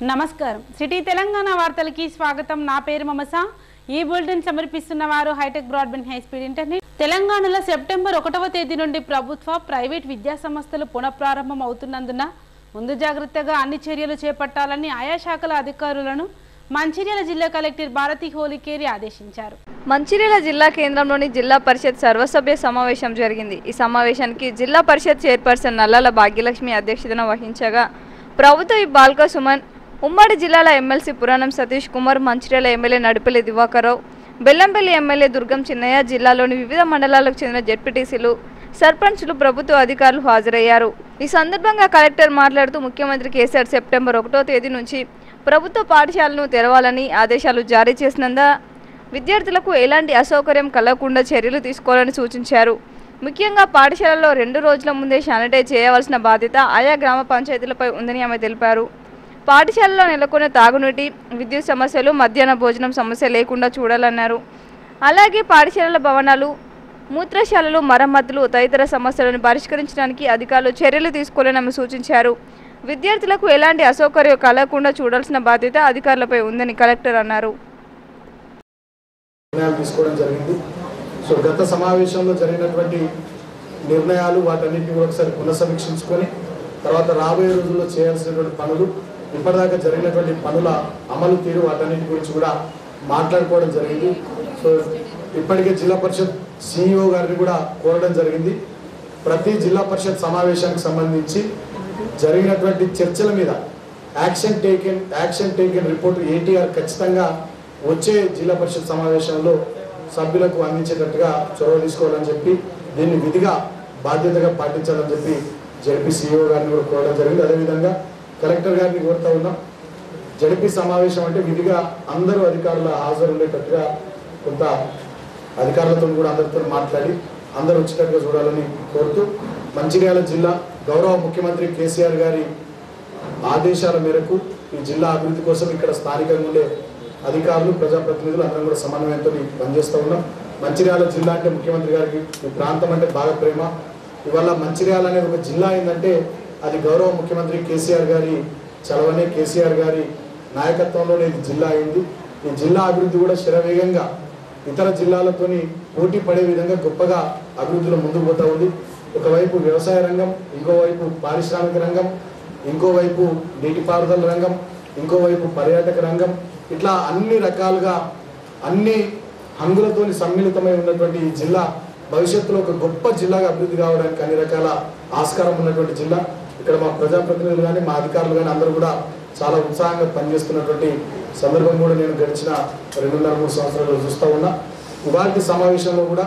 నమస్కారం సిటీ తెలంగాణ వార్తలకి స్వాగతం నా పేరు మమస ఈ బులెటిన్ సమర్పిస్తున్న వారు hitech broadband high speed internet తెలంగాణలో సెప్టెంబర్ ఒకటవ తేదీ నుండి ప్రభుత్వ ప్రైవేట్ విద్యా సంస్థలు పునఃప్రారంభం అవుతున్నందున ముందు జాగ్రత్తగా అన్ని చర్యలు చేపట్టాలని ఆయా శాఖల అధికారులను మంచిర్యాల జిల్లా కలెక్టర్ భారతి హోలికేరి ఆదేశించారు మంచిర్యాల జిల్లా కేంద్రంలోని జిల్లా పరిషత్ సర్వసభ్య సమావేశం జరిగింది ఈ సమావేశానికి జిల్లా పరిషత్ చైర్పర్సన్ నల్లాల భాగ్యలక్ష్మి అధ్యక్షతన వహించగా ప్రభుత్వ ఈ బాల్క సుమన్ ఉమ్మడి జిల్లాల MLC Puranam Satish Kumar Mancherial MLA Nadipalli Diwakarrao Bellampalli MLA Durgam Chinnaiah జిల్లాలోని వివిధ మండలాలకు చెందిన జెడ్పీటీసీలు సర్పంచ్లు ప్రభుత్వ అధికారులు హాజరయ్యారు ఈ సందర్భంగా కలెక్టర్ మాట్లాడుతూ ముఖ్యమంత్రి కేసీఆర్ సెప్టెంబర్ ఒకటో తేదీ నుంచి ప్రభుత్వ పాఠశాలను తెరవాలని ఆదేశాలు జారీ చేసినంద విద్యార్థులకు ఎలాంటి అసౌకర్యం కలగకుండా చర్యలు తీసుకోవాలని సూచించారు ముఖ్యంగా పాఠశాలలో రెండు రోజుల ముందే శానిటైజ్ చేయవలసిన బాధ్యత ఆయా గ్రామ పంచాయతీలపై ఉందని ఆమె తెలిపారు పాఠశాలలో నెలకొన్న తాగునీటి విద్యుత్ సమస్యలు మధ్యాహ్న భోజనం సమస్య లేకుండా చూడాలన్నారు అలాగే పాఠశాలల భవనాలు మూత్రశాలలు మరమ్మతులు తదితర సమస్యలను పరిష్కరించడానికి అధికారులు చర్యలు తీసుకోవాలని ఆమె సూచించారు విద్యార్థులకు ఎలాంటి అసౌకర్యం కలగకుండా చూడాల్సిన బాధ్యత అధికారులపై ఉందని కలెక్టర్ అన్నారు నిర్ణయాలు తీసుకోవడం జరిగింది సో గత సమావేశంలో జరిగినటువంటి నిర్ణయాలు వాటన్నిటిని కూడా ఒకసారి పునఃసమీక్షించుకొని తర్వాత రాబోయే రోజుల్లో చేయాల్సినటువంటి పనులు ఇప్పటిదాకా జరిగినటువంటి పనుల అమలు తీరు వాటన్నిటి గురించి కూడా మాట్లాడుకోవడం జరిగింది సో ఇప్పటికే జిల్లా పరిషత్ సిఇఓ గారిని కూడా కోరడం జరిగింది ప్రతి జిల్లా పరిషత్ సమావేశానికి సంబంధించి జరిగినటువంటి చర్చల మీద action taken action taken report ATR ఖచ్చితంగా వచ్చే జిల్లా పరిషత్ సమావేశంలో సభ్యులకు అందించేటట్టుగా చొరవ తీసుకోవాలని చెప్పి దీన్ని విధిగా బాధ్యతగా పాటించాలని చెప్పి జడ్పీ సిఇఓ గారిని కూడా కోరడం జరిగింది అదేవిధంగా కలెక్టర్ గారిని కోరుతా ఉన్నాం జడ్పీ సమావేశం అంటే విధిగా అందరూ అధికారుల హాజరు ఉండేటట్టుగా కొంత అధికారులతో కూడా అందరితో మాట్లాడి అందరూ వచ్చేటట్టుగా చూడాలని కోరుతూ మంచిర్యాల జిల్లా గౌరవ ముఖ్యమంత్రి కేసీఆర్ గారి ఆదేశాల మేరకు ఈ జిల్లా అభివృద్ధి కోసం ఇక్కడ స్థానికంగా ఉండే అధికారులు ప్రజాప్రతినిధులు అందరం కూడా సమన్వయంతో పనిచేస్తూ ఉన్నాం మంచిర్యాల జిల్లా అంటే ముఖ్యమంత్రి గారికి ఈ ప్రాంతం అంటే బాగా ప్రేమ ఇవాళ మంచిర్యాల అనేది ఒక జిల్లా అయిందంటే అది గౌరవ ముఖ్యమంత్రి కేసీఆర్ గారి చలవనే కేసీఆర్ గారి నాయకత్వంలోనే ఇది జిల్లా అయింది ఈ జిల్లా అభివృద్ధి కూడా శరవేగంగా ఇతర జిల్లాలతోని పోటీ పడే విధంగా గొప్పగా అభివృద్ధిలో ముందుకు పోతా ఉంది ఒకవైపు వ్యవసాయ రంగం ఇంకోవైపు పారిశ్రామిక రంగం ఇంకోవైపు నీటిపారుదల రంగం ఇంకోవైపు పర్యాటక రంగం ఇట్లా అన్ని రకాలుగా అన్ని హంగులతోని సమ్మిళితమై ఉన్నటువంటి ఈ జిల్లా భవిష్యత్తులో ఒక గొప్ప జిల్లాగా అభివృద్ధి కావడానికి అన్ని రకాల ఆస్కారం ఉన్నటువంటి జిల్లా ఇక్కడ మా ప్రజాప్రతినిధులు కానీ మా అధికారులు కానీ అందరూ కూడా చాలా ఉత్సాహంగా పనిచేస్తున్నటువంటి సందర్భం కూడా నేను గడిచిన రెండున్నర మూడు సంవత్సరాలు చూస్తూ ఉన్నా ఇవాళ సమావేశంలో కూడా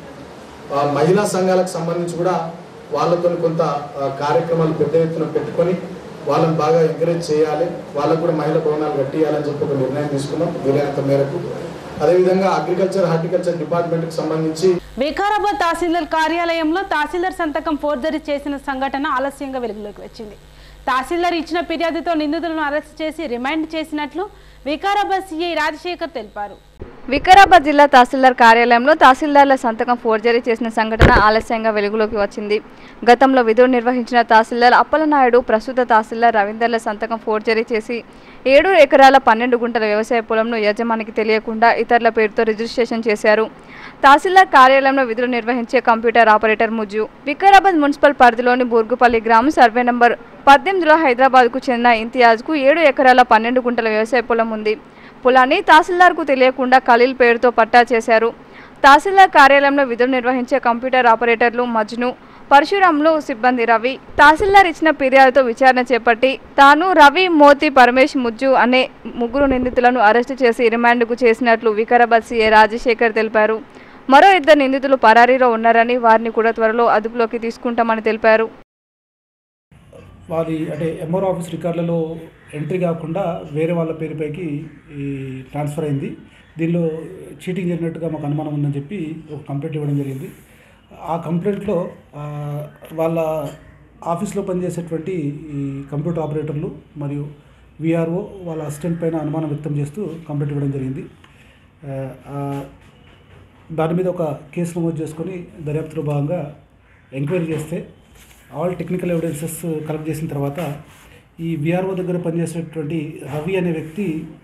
ఆ, మహిళా సంఘాలకు సంబంధించి కూడా వాళ్ళతో కొంత ఆ, కార్యక్రమాలు పెద్ద ఎత్తున పెట్టుకొని వాళ్ళని బాగా ఎంకరేజ్ చేయాలి వాళ్ళకు కూడా మహిళా భవనాలు కట్టియాలని చెప్పి ఒక నిర్ణయం తీసుకున్నాం వీలైనంత మేరకు అదేవిధంగా అగ్రికల్చర్ హార్టికల్చర్ డిపార్ట్మెంట్కి సంబంధించి వికారాబాద్ తహసీల్దార్ కార్యాలయంలో తహసీల్దార్ సంతకం ఫోర్జరీ చేసిన సంఘటన ఆలస్యంగా వెలుగులోకి వచ్చింది తహసీల్దార్ ఇచ్చిన ఫిర్యాదుతో నిందితులను అరెస్ట్ చేసి రిమాండ్ చేసినట్లు వికారాబాద్ సీఐ రాజశేఖర్ తెలిపారు వికారాబాద్ జిల్లా తహసీల్దార్ కార్యాలయంలో తహసీల్దార్ల సంతకం ఫోర్జరీ చేసిన సంఘటన ఆలస్యంగా వెలుగులోకి వచ్చింది గతంలో విధులు నిర్వహించిన తహసీల్దార్ అప్పలనాయుడు ప్రస్తుత తహసీల్దార్ రవీందర్ల సంతకం ఫోర్జరీ చేసి ఏడు ఎకరాల పన్నెండు గుంటల వ్యవసాయ పొలంను యజమానికి తెలియకుండా ఇతరుల పేరుతో రిజిస్ట్రేషన్ చేశారు తహసీల్దార్ కార్యాలయంలో విధులు నిర్వహించే computer operator Mujju Vikarabad municipal పరిధిలోని బూర్గుపల్లి గ్రామం సర్వే నంబర్ పద్దెనిమిదిలో హైదరాబాద్కు చెందిన ఇంతియాజ్కు ఏడు ఎకరాల పన్నెండు గుంటల వ్యవసాయ పొలం ఉంది పొలాన్ని తహసీల్దార్కు తెలియకుండా ఖలీల్ పేరుతో పట్టా చేశారు తహసీల్దార్ కార్యాలయంలో విధులు నిర్వహించే కంప్యూటర్ ఆపరేటర్లు మజ్ను పరశురాములు సిబ్బంది రవి తహసీల్దార్ ఇచ్చిన ఫిర్యాదుతో విచారణ చేపట్టి తాను రవి మోతి పరమేష్ ముజ్జు అనే ముగ్గురు నిందితులను అరెస్టు చేసి రిమాండ్కు చేసినట్లు వికారాబాద్ సీఏ రాజశేఖర్ తెలిపారు మరో ఇద్దరు నిందితులు పరారీలో ఉన్నారని వారిని కూడా త్వరలో అదుపులోకి తీసుకుంటామని తెలిపారు వారి అంటే ఎంఆర్ ఆఫీస్ రికార్డులలో ఎంట్రీ కాకుండా వేరే వాళ్ళ పేరుపైకి ఈ ట్రాన్స్ఫర్ అయింది దీనిలో చీటింగ్ జరిగినట్టుగా మాకు అనుమానం ఉందని చెప్పి ఒక కంప్లైంట్ ఇవ్వడం జరిగింది ఆ కంప్లైంట్లో ఆ, వాళ్ళ ఆఫీస్లో పనిచేసేటువంటి ఈ కంప్యూటర్ ఆపరేటర్లు మరియు విఆర్ఓ వాళ్ళ అసిస్టెంట్ పైన అనుమానం వ్యక్తం చేస్తూ కంప్లైంట్ ఇవ్వడం జరిగింది ఆ, ఆ, దాని మీద ఒక కేసు నమోదు చేసుకొని దర్యాప్తులో భాగంగా ఎంక్వైరీ చేస్తే ఆల్ టెక్నికల్ ఎవిడెన్సెస్ కలెక్ట్ చేసిన తర్వాత ఈ విఆర్ఓ దగ్గర పనిచేసేటువంటి రవి అనే వ్యక్తి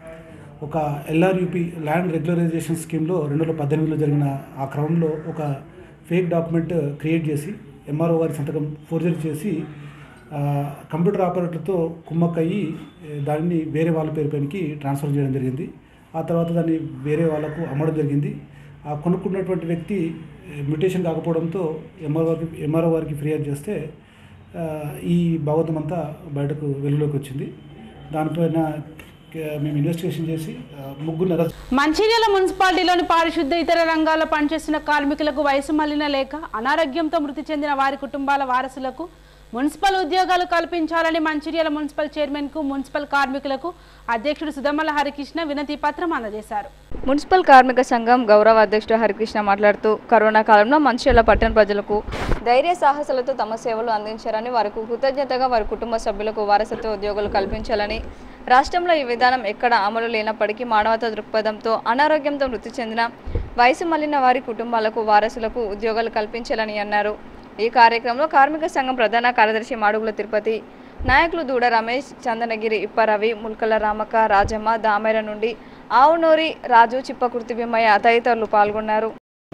ఒక ఎల్ఆర్యూపీ ల్యాండ్ రెగ్యులరైజేషన్ స్కీమ్లో రెండు వేల పద్దెనిమిదిలో జరిగిన ఆ క్రమంలో ఒక ఫేక్ డాక్యుమెంట్ క్రియేట్ చేసి ఎంఆర్ఓ గారి సంతకం ఫోర్జరీ చేసి ఆ, కంప్యూటర్ ఆపరేటర్తో కుమ్మక్కయ్యి ఏ, దానిని వేరే వాళ్ళ పేరు పైనకి ట్రాన్స్ఫర్ చేయడం జరిగింది ఆ తర్వాత దాన్ని వేరే వాళ్ళకు అమ్మడం జరిగింది ఆ కొనుక్కున్నటువంటి వ్యక్తి మ్యూటేషన్ కాకపోవడంతో ఎంఆర్ఓ వారికి ఎంఆర్ఓ వారికి ఫిర్యాదు చేస్తే ఆ, ఈ భాగవతం అంతా బయటకు వెలుగులోకి వచ్చింది దానిపైన కే- మేము ఇన్వెస్టిగేషన్ చేసి ఆ, ముగ్గురిని అరెస్ట్ మంచిర్యాల మున్సిపాలిటీలోని పారిశుద్ధ ఇతర రంగాల్లో పనిచేస్తున్న కార్మికులకు వయసు మళ్లిన లేక అనారోగ్యంతో మృతి చెందిన వారి కుటుంబాల వారసులకు మున్సిపల్ ఉద్యోగాలు కల్పించాలని మంచిర్యాల మున్సిపల్ చైర్మన్ కు మున్సిపల్ కార్మికులకు అధ్యక్షుడు సుధమల హరికృష్ణ వినతి పత్రం అందజేశారు మున్సిపల్ కార్మిక సంఘం గౌరవ అధ్యక్షుడు హరికృష్ణ మాట్లాడుతూ కరోనా కాలంలో మంచిర్యాల పట్టణ ప్రజలకు ధైర్య సాహసాలతో తమ సేవలు అందించారని వారికి కృతజ్ఞతగా వారి కుటుంబ సభ్యులకు వారసత్వ ఉద్యోగాలు కల్పించాలని రాష్ట్రంలో ఈ విధానం ఎక్కడ అమలు లేనప్పటికీ మానవతా దృక్పథంతో అనారోగ్యంతో మృతి చెందిన వయసు మళ్లిన వారి కుటుంబాలకు వారసులకు ఉద్యోగాలు కల్పించాలని అన్నారు ఈ కార్యక్రమంలో కార్మిక సంఘం ప్రధాన కార్యదర్శి మాడుగుల తిరుపతి నాయకులు దూడ రమేష్ చందనగిరి ఇప్పారవి ముల్కల రామక్క రాజమ్మ దామెర నుండి ఆవునూరి రాజు చిప్పకుర్తి భీమయ్య తదితరులు పాల్గొన్నారు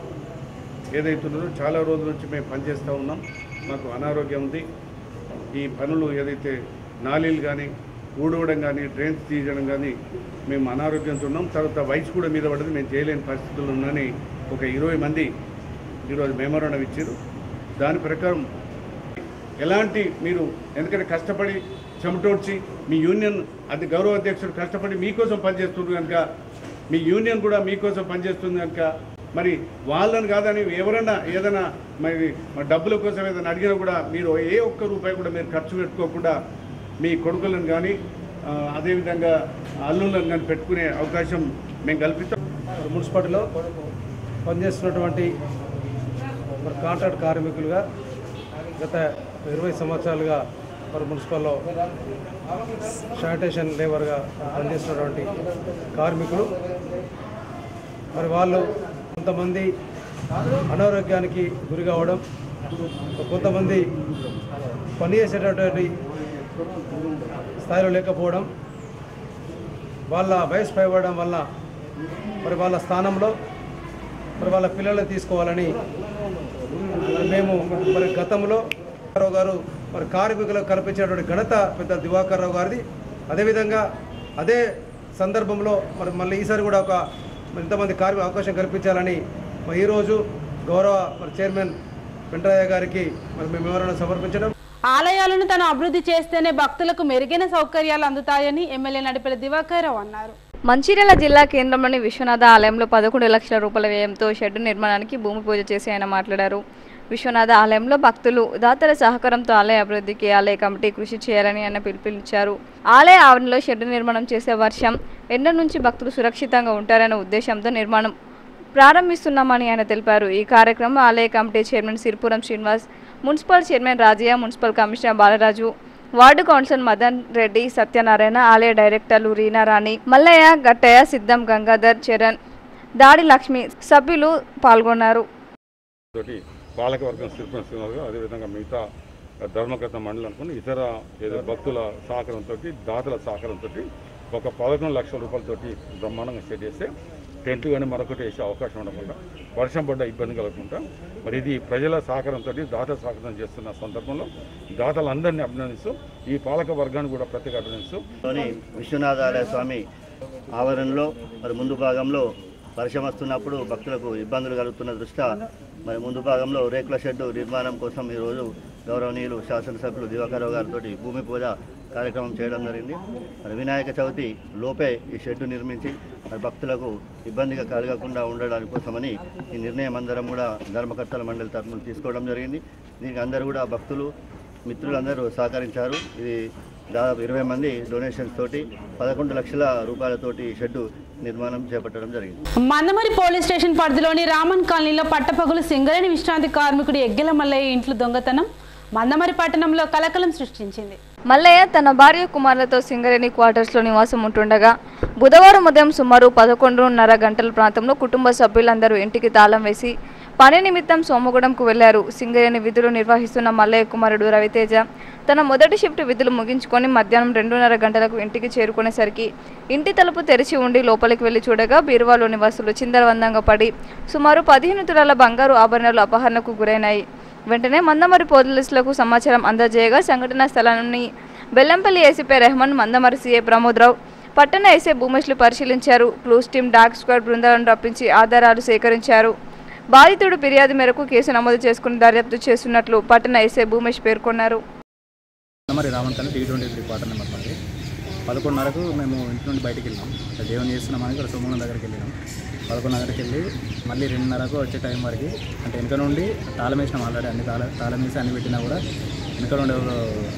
ఏదైతున్నదో చాలా రోజుల నుంచి మేము పనిచేస్తూ ఉన్నాం మాకు అనారోగ్యం ఉంది ఈ పనులు ఏదైతే నాలీలు కానీ ఊడవడం కానీ డ్రైన్స్ తీయడం కానీ మేము అనారోగ్యంతో ఉన్నాం తర్వాత వయసు కూడా మీద పడ్డది మేము చేయలేని పరిస్థితులు ఉన్నాయని ఒక ఇరవై మంది ఈరోజు మెమోరాండం ఇచ్చారు దాని ప్రకారం ఎలాంటి మీరు ఎందుకంటే కష్టపడి చెమటోడ్చి మీ యూనియన్ అది గౌరవ అధ్యక్షుడు కష్టపడి మీకోసం పనిచేస్తుంది కనుక మీ యూనియన్ కూడా మీకోసం పనిచేస్తుంది కనుక మరి వాళ్ళని కాదని ఎవరైనా ఏదైనా మరి మా డబ్బుల కోసం ఏదైనా అడిగినా కూడా మీరు ఏ ఒక్క రూపాయి కూడా మీరు ఖర్చు పెట్టుకోకుండా మీ కొడుకులను కానీ ఆ, అదేవిధంగా అల్లులను కానీ పెట్టుకునే అవకాశం మేము కల్పిస్తాం మున్సిపాలిటీలో పనిచేస్తున్నటువంటి మరి కాంట్రాక్ట్ కార్మికులుగా గత ఇరవై సంవత్సరాలుగా మరి మున్సిపల్లో శానిటేషన్ లేబర్గా పనిచేస్తున్నటువంటి కార్మికులు మరి వాళ్ళు కొంతమంది అనారోగ్యానికి గురి కావడం కొంతమంది పని చేసేటటువంటి స్థాయిలో లేకపోవడం వాళ్ళ వయసు పైబడడం వల్ల మరి వాళ్ళ స్థానంలో మరి వాళ్ళ పిల్లల్ని తీసుకోవాలని మరి మేము మరి గతంలో రావు గారు మరి కార్మికులకు కల్పించినటువంటి ఘనత పెద్ద దివాకర్ రావు గారిది అదేవిధంగా అదే సందర్భంలో మరి మళ్ళీ ఈసారి కూడా ఒక మరి ఇంతమంది కార్మిక అవకాశం కల్పించాలని మరి ఈరోజు గౌరవ మరి చైర్మన్ వెంకటయ్య గారికి మరి మేము వివరణ సమర్పించడం ఆలయాలను తను అభివృద్ధి చేస్తేనే భక్తులకు మెరుగైన సౌకర్యాలు అందుతాయని ఎమ్మెల్యే నడిపేల దివాకర్ రావు అన్నారు మంచిర్యాల జిల్లా కేంద్రంలోని విశ్వనాథ ఆలయంలో పదకొండు లక్షల రూపాయల వ్యయంతో షెడ్డు నిర్మాణానికి భూమి పూజ చేసి ఆయన మాట్లాడారు విశ్వనాథ ఆలయంలో భక్తులు దాతల సహకారంతో ఆలయ అభివృద్ధికి ఆలయ కమిటీ కృషి చేయాలని ఆయన పిలుపునిచ్చారు ఆలయ ఆవరణలో షెడ్డు నిర్మాణం చేసే వర్షం ఎండ నుంచి భక్తులు సురక్షితంగా ఉంటారనే ఉద్దేశంతో నిర్మాణం ప్రారంభిస్తున్నామని ఆయన తెలిపారు ఈ కార్యక్రమం ఆలయ committee chairman Siripuram Srinivas municipal chairman Rajaiah municipal commissioner Balaraju ward councillor Madan Reddy Satyanarayana ఆలయ డైరెక్టర్లు రీనా రాణి మల్లయ్య గట్టయ్య సిద్ధం గంగాధర్ చరణ్ దాడి లక్ష్మి సభ్యులు పాల్గొన్నారు తోటి పాలకవర్గం శిల్పం శ్రీనివాస్ అదేవిధంగా మిగతా ధర్మకర్త మండలి అనుకుని ఇతర ఏదో భక్తుల సహకారంతో దాతల సహకారంతో ఒక పదకొండు లక్షల రూపాయలతోటి బ్రహ్మాండంగా సెట్ చేస్తే టెంట్లు కానీ మరొకటి వేసే అవకాశం ఉండకుండా వర్షం పడ్డ ఇబ్బంది కలగకుండా మరి ఇది ప్రజల సహకారంతో దాతల సహకారం చేస్తున్న సందర్భంలో దాతలందరినీ అభినందిస్తూ ఈ పాలక వర్గాన్ని కూడా ప్రత్యేక అభినందిస్తూ లోని విశ్వనాథాలయ స్వామి ఆవరణలో మరి ముందు భాగంలో వర్షం వస్తున్నప్పుడు భక్తులకు ఇబ్బందులు కలుగుతున్న దృష్ట్యా మరి ముందు భాగంలో రేకుల షెడ్డు నిర్మాణం కోసం ఈరోజు గౌరవనీయులు శాసనసభ్యులు దివాకరావు గారితో భూమి పూజ కార్యక్రమం చేయడం జరిగింది మరి వినాయక చవితి లోపే ఈ షెడ్డు నిర్మించి మరి భక్తులకు ఇబ్బందిగా కలగకుండా ఉండడానికి కోసమని ఈ నిర్ణయం అందరం కూడా ధర్మకర్తల మండలి తరఫున తీసుకోవడం జరిగింది దీనికి అందరూ కూడా భక్తులు మిత్రులందరూ సహకరించారు ఇది దాదాపు ఇరవై మంది డొనేషన్స్ తోటి పదకొండు లక్షల రూపాయలతోటి షెడ్డు నిర్మాణం చేపట్టడం జరిగింది మందమరి పోలీస్ స్టేషన్ పరిధిలోని రామన్ కాలనీలో పట్టపగులు సింగరేణి విశ్రాంతి కార్మికుడు ఎగ్గెల మల్లయ్య ఇంట్లో దొంగతనం మందమరి పట్టణంలో కలకలం సృష్టించింది మల్లయ్య తన భార్య కుమారులతో సింగరేణి క్వార్టర్స్లో నివాసం ఉంటుండగా బుధవారం ఉదయం సుమారు పదకొండున్నర గంటల ప్రాంతంలో కుటుంబ సభ్యులందరూ ఇంటికి తాళం వేసి పని నిమిత్తం సోమగూడెంకు వెళ్లారు సింగరేణి విధులు నిర్వహిస్తున్న మల్లయ్య కుమారుడు రవితేజ తన మొదటి షిఫ్ట్ విధులు ముగించుకొని మధ్యాహ్నం రెండున్నర గంటలకు ఇంటికి చేరుకునేసరికి ఇంటి తలుపు తెరిచి ఉండి లోపలికి వెళ్లి చూడగా బీరువాలోని వస్తువులు చిందరవందంగా పడి సుమారు పదిహేను తులాల బంగారు ఆభరణాలు అపహరణకు గురైనాయి వెంటనే మందమరి పోలీసులకు సమాచారం అందజేయగా సంఘటనా స్థలాన్ని బెల్లంపల్లి ఏసీపీ రెహమాన్ మందమరి సీఏ ప్రమోద్రావు పట్టణ ఎస్ఏ భూమేష్లు పరిశీలించారు క్లూస్ టీం డాగ్ స్క్వాడ్ బృందాలను రప్పించి ఆధారాలు సేకరించారు బాధితుడు ఫిర్యాదు మేరకు కేసు నమోదు చేసుకుని దర్యాప్తు చేస్తున్నట్లు పట్టణ ఎస్ఏ భూమేష్ పేర్కొన్నారు మరి రావంతల్లి T twenty three quarter number మాది పదకొండున్నరకు మేము ఇంటి నుండి బయటికి వెళ్ళాం ఇట్లా దేవుని చేస్తున్నామని ఇక్కడ సోమలం దగ్గరికి వెళ్ళినాం పదకొండున్నరకి వెళ్ళి మళ్ళీ రెండున్నరకు వచ్చే టైం వరకు అంటే వెనక నుండి తాళం వేసినాం ఆల్రెడీ అన్ని తాళ తాళం వేసి అన్ని పెట్టినా కూడా వెనక నుండి ఎవరు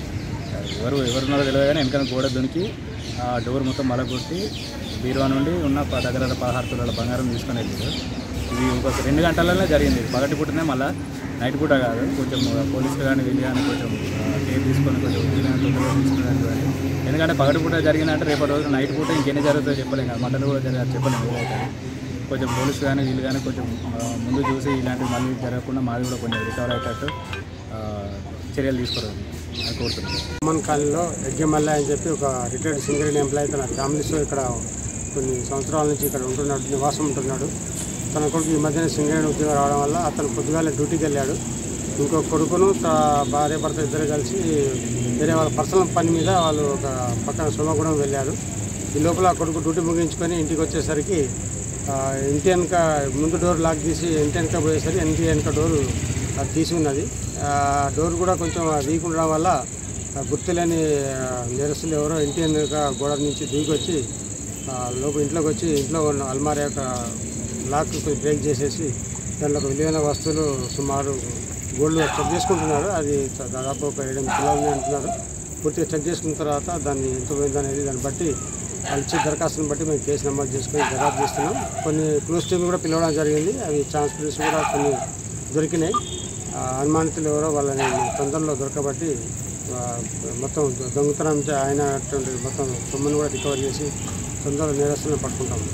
ఎవరు ఎవరున్నారో తెలియదు కానీ వెనక గోడ దునికి ఆ డోర్ మొత్తం మలగొట్టి బీరువా నుండి ఉన్న ప- దగ్గర దగ్గర పదహారు తులాల బంగారం తీసుకొని వెళ్ళారు ఇది ఒక రెండు గంటలనే జరిగింది పగటి పూటనే మళ్ళీ నైట్ పూట కాదు కొంచెం పోలీసులు కానీ వీళ్ళు కానీ కొంచెం కేర్ తీసుకొని కొంచెం ఉద్యోగం కానీ తొందరగా తీసుకున్నారు కానీ ఎందుకంటే పగటి పూట జరిగిందంటే రేపటి రోజు నైట్ పూట ఇంకెన్ని జరుగుతుందో చెప్పలేం కదా మటన్ కూడా జరగదు చెప్పలేము ఏదైతే కొంచెం పోలీసులు కానీ వీళ్ళు కానీ కొంచెం ఆ, ముందు చూసి ఇలాంటివి మళ్ళీ జరగకుండా మాది కూడా కొంచెం రికవర్ అయ్యేటట్టు ఆ, చర్యలు తీసుకోవడం అని కోరుతున్నాను అమ్మన్ కాలనీలో యజ్ఞమల్ల అని చెప్పి ఒక రిటైర్డ్ సింగరేణి ఎంప్లాయీ తన ఫ్యామిలీస్తో ఇక్కడ కొన్ని సంవత్సరాల నుంచి ఇక్కడ ఉంటున్నాడు నివాసం ఉంటున్నాడు తన కొడుకు ఈ మధ్యన సింగరేణి ఉద్యోగం రావడం వల్ల అతను పొద్దుగాల డ్యూటీకి వెళ్ళాడు ఇంకో కొడుకును త- భార్య భర్త ఇద్దరు కలిసి వేరే వాళ్ళ పర్సనల్ పని మీద వాళ్ళు ఒక పక్కన సోమగూడెం వెళ్ళారు ఈ లోపల ఆ కొడుకు డ్యూటీ ముగించుకొని ఇంటికి వచ్చేసరికి ఆ, ఇంటి వెనక ముందు డోర్ లాక్ తీసి ఇంటి వెనక పోయేసరికి ఇంటి వెనక డోరు అది తీసి ఉన్నది ఆ డోర్ కూడా కొంచెం వీక్ ఉండడం వల్ల ఆ గుర్తులేని ఆ, నేరస్తులు ఎవరో ఇంటి వెనుక గోడ నుంచి దిగి వచ్చి ఆ, లోపల ఇంట్లోకి వచ్చి ఇంట్లో ఉన్న అల్మారా యొక్క లాక్ కొంచెం బ్రేక్ చేసేసి దాంట్లో ఒక విలువైన వస్తువులు సుమారు గోల్డ్ చెక్ చేసుకుంటున్నారు అది దాదాపు ఒక ఏడు ఎనిమిది కిలోలు అంటున్నారు పూర్తిగా చెక్ చేసుకున్న తర్వాత దాన్ని ఎంత పోయింది అనేది దాన్ని బట్టి వాళ్ళు ఇచ్చే దరఖాస్తుని బట్టి మేము కేసు నమోదు చేసుకొని దర్యాప్తు చేస్తున్నాం కొన్ని క్లోజ్ టీమ్ కూడా పిలవడం జరిగింది అవి ట్రాన్స్పరెన్సీ కూడా కొన్ని దొరికినాయి ఆ, అనుమానితులు ఎవరో వాళ్ళని తొందరలో దొరకబట్టి ఆ, మొత్తం దొంగతనం చే- అయినటువంటి మొత్తం సొమ్మును కూడా రికవర్ చేసి తొందరలో నేరస్తులను పట్టుకుంటాం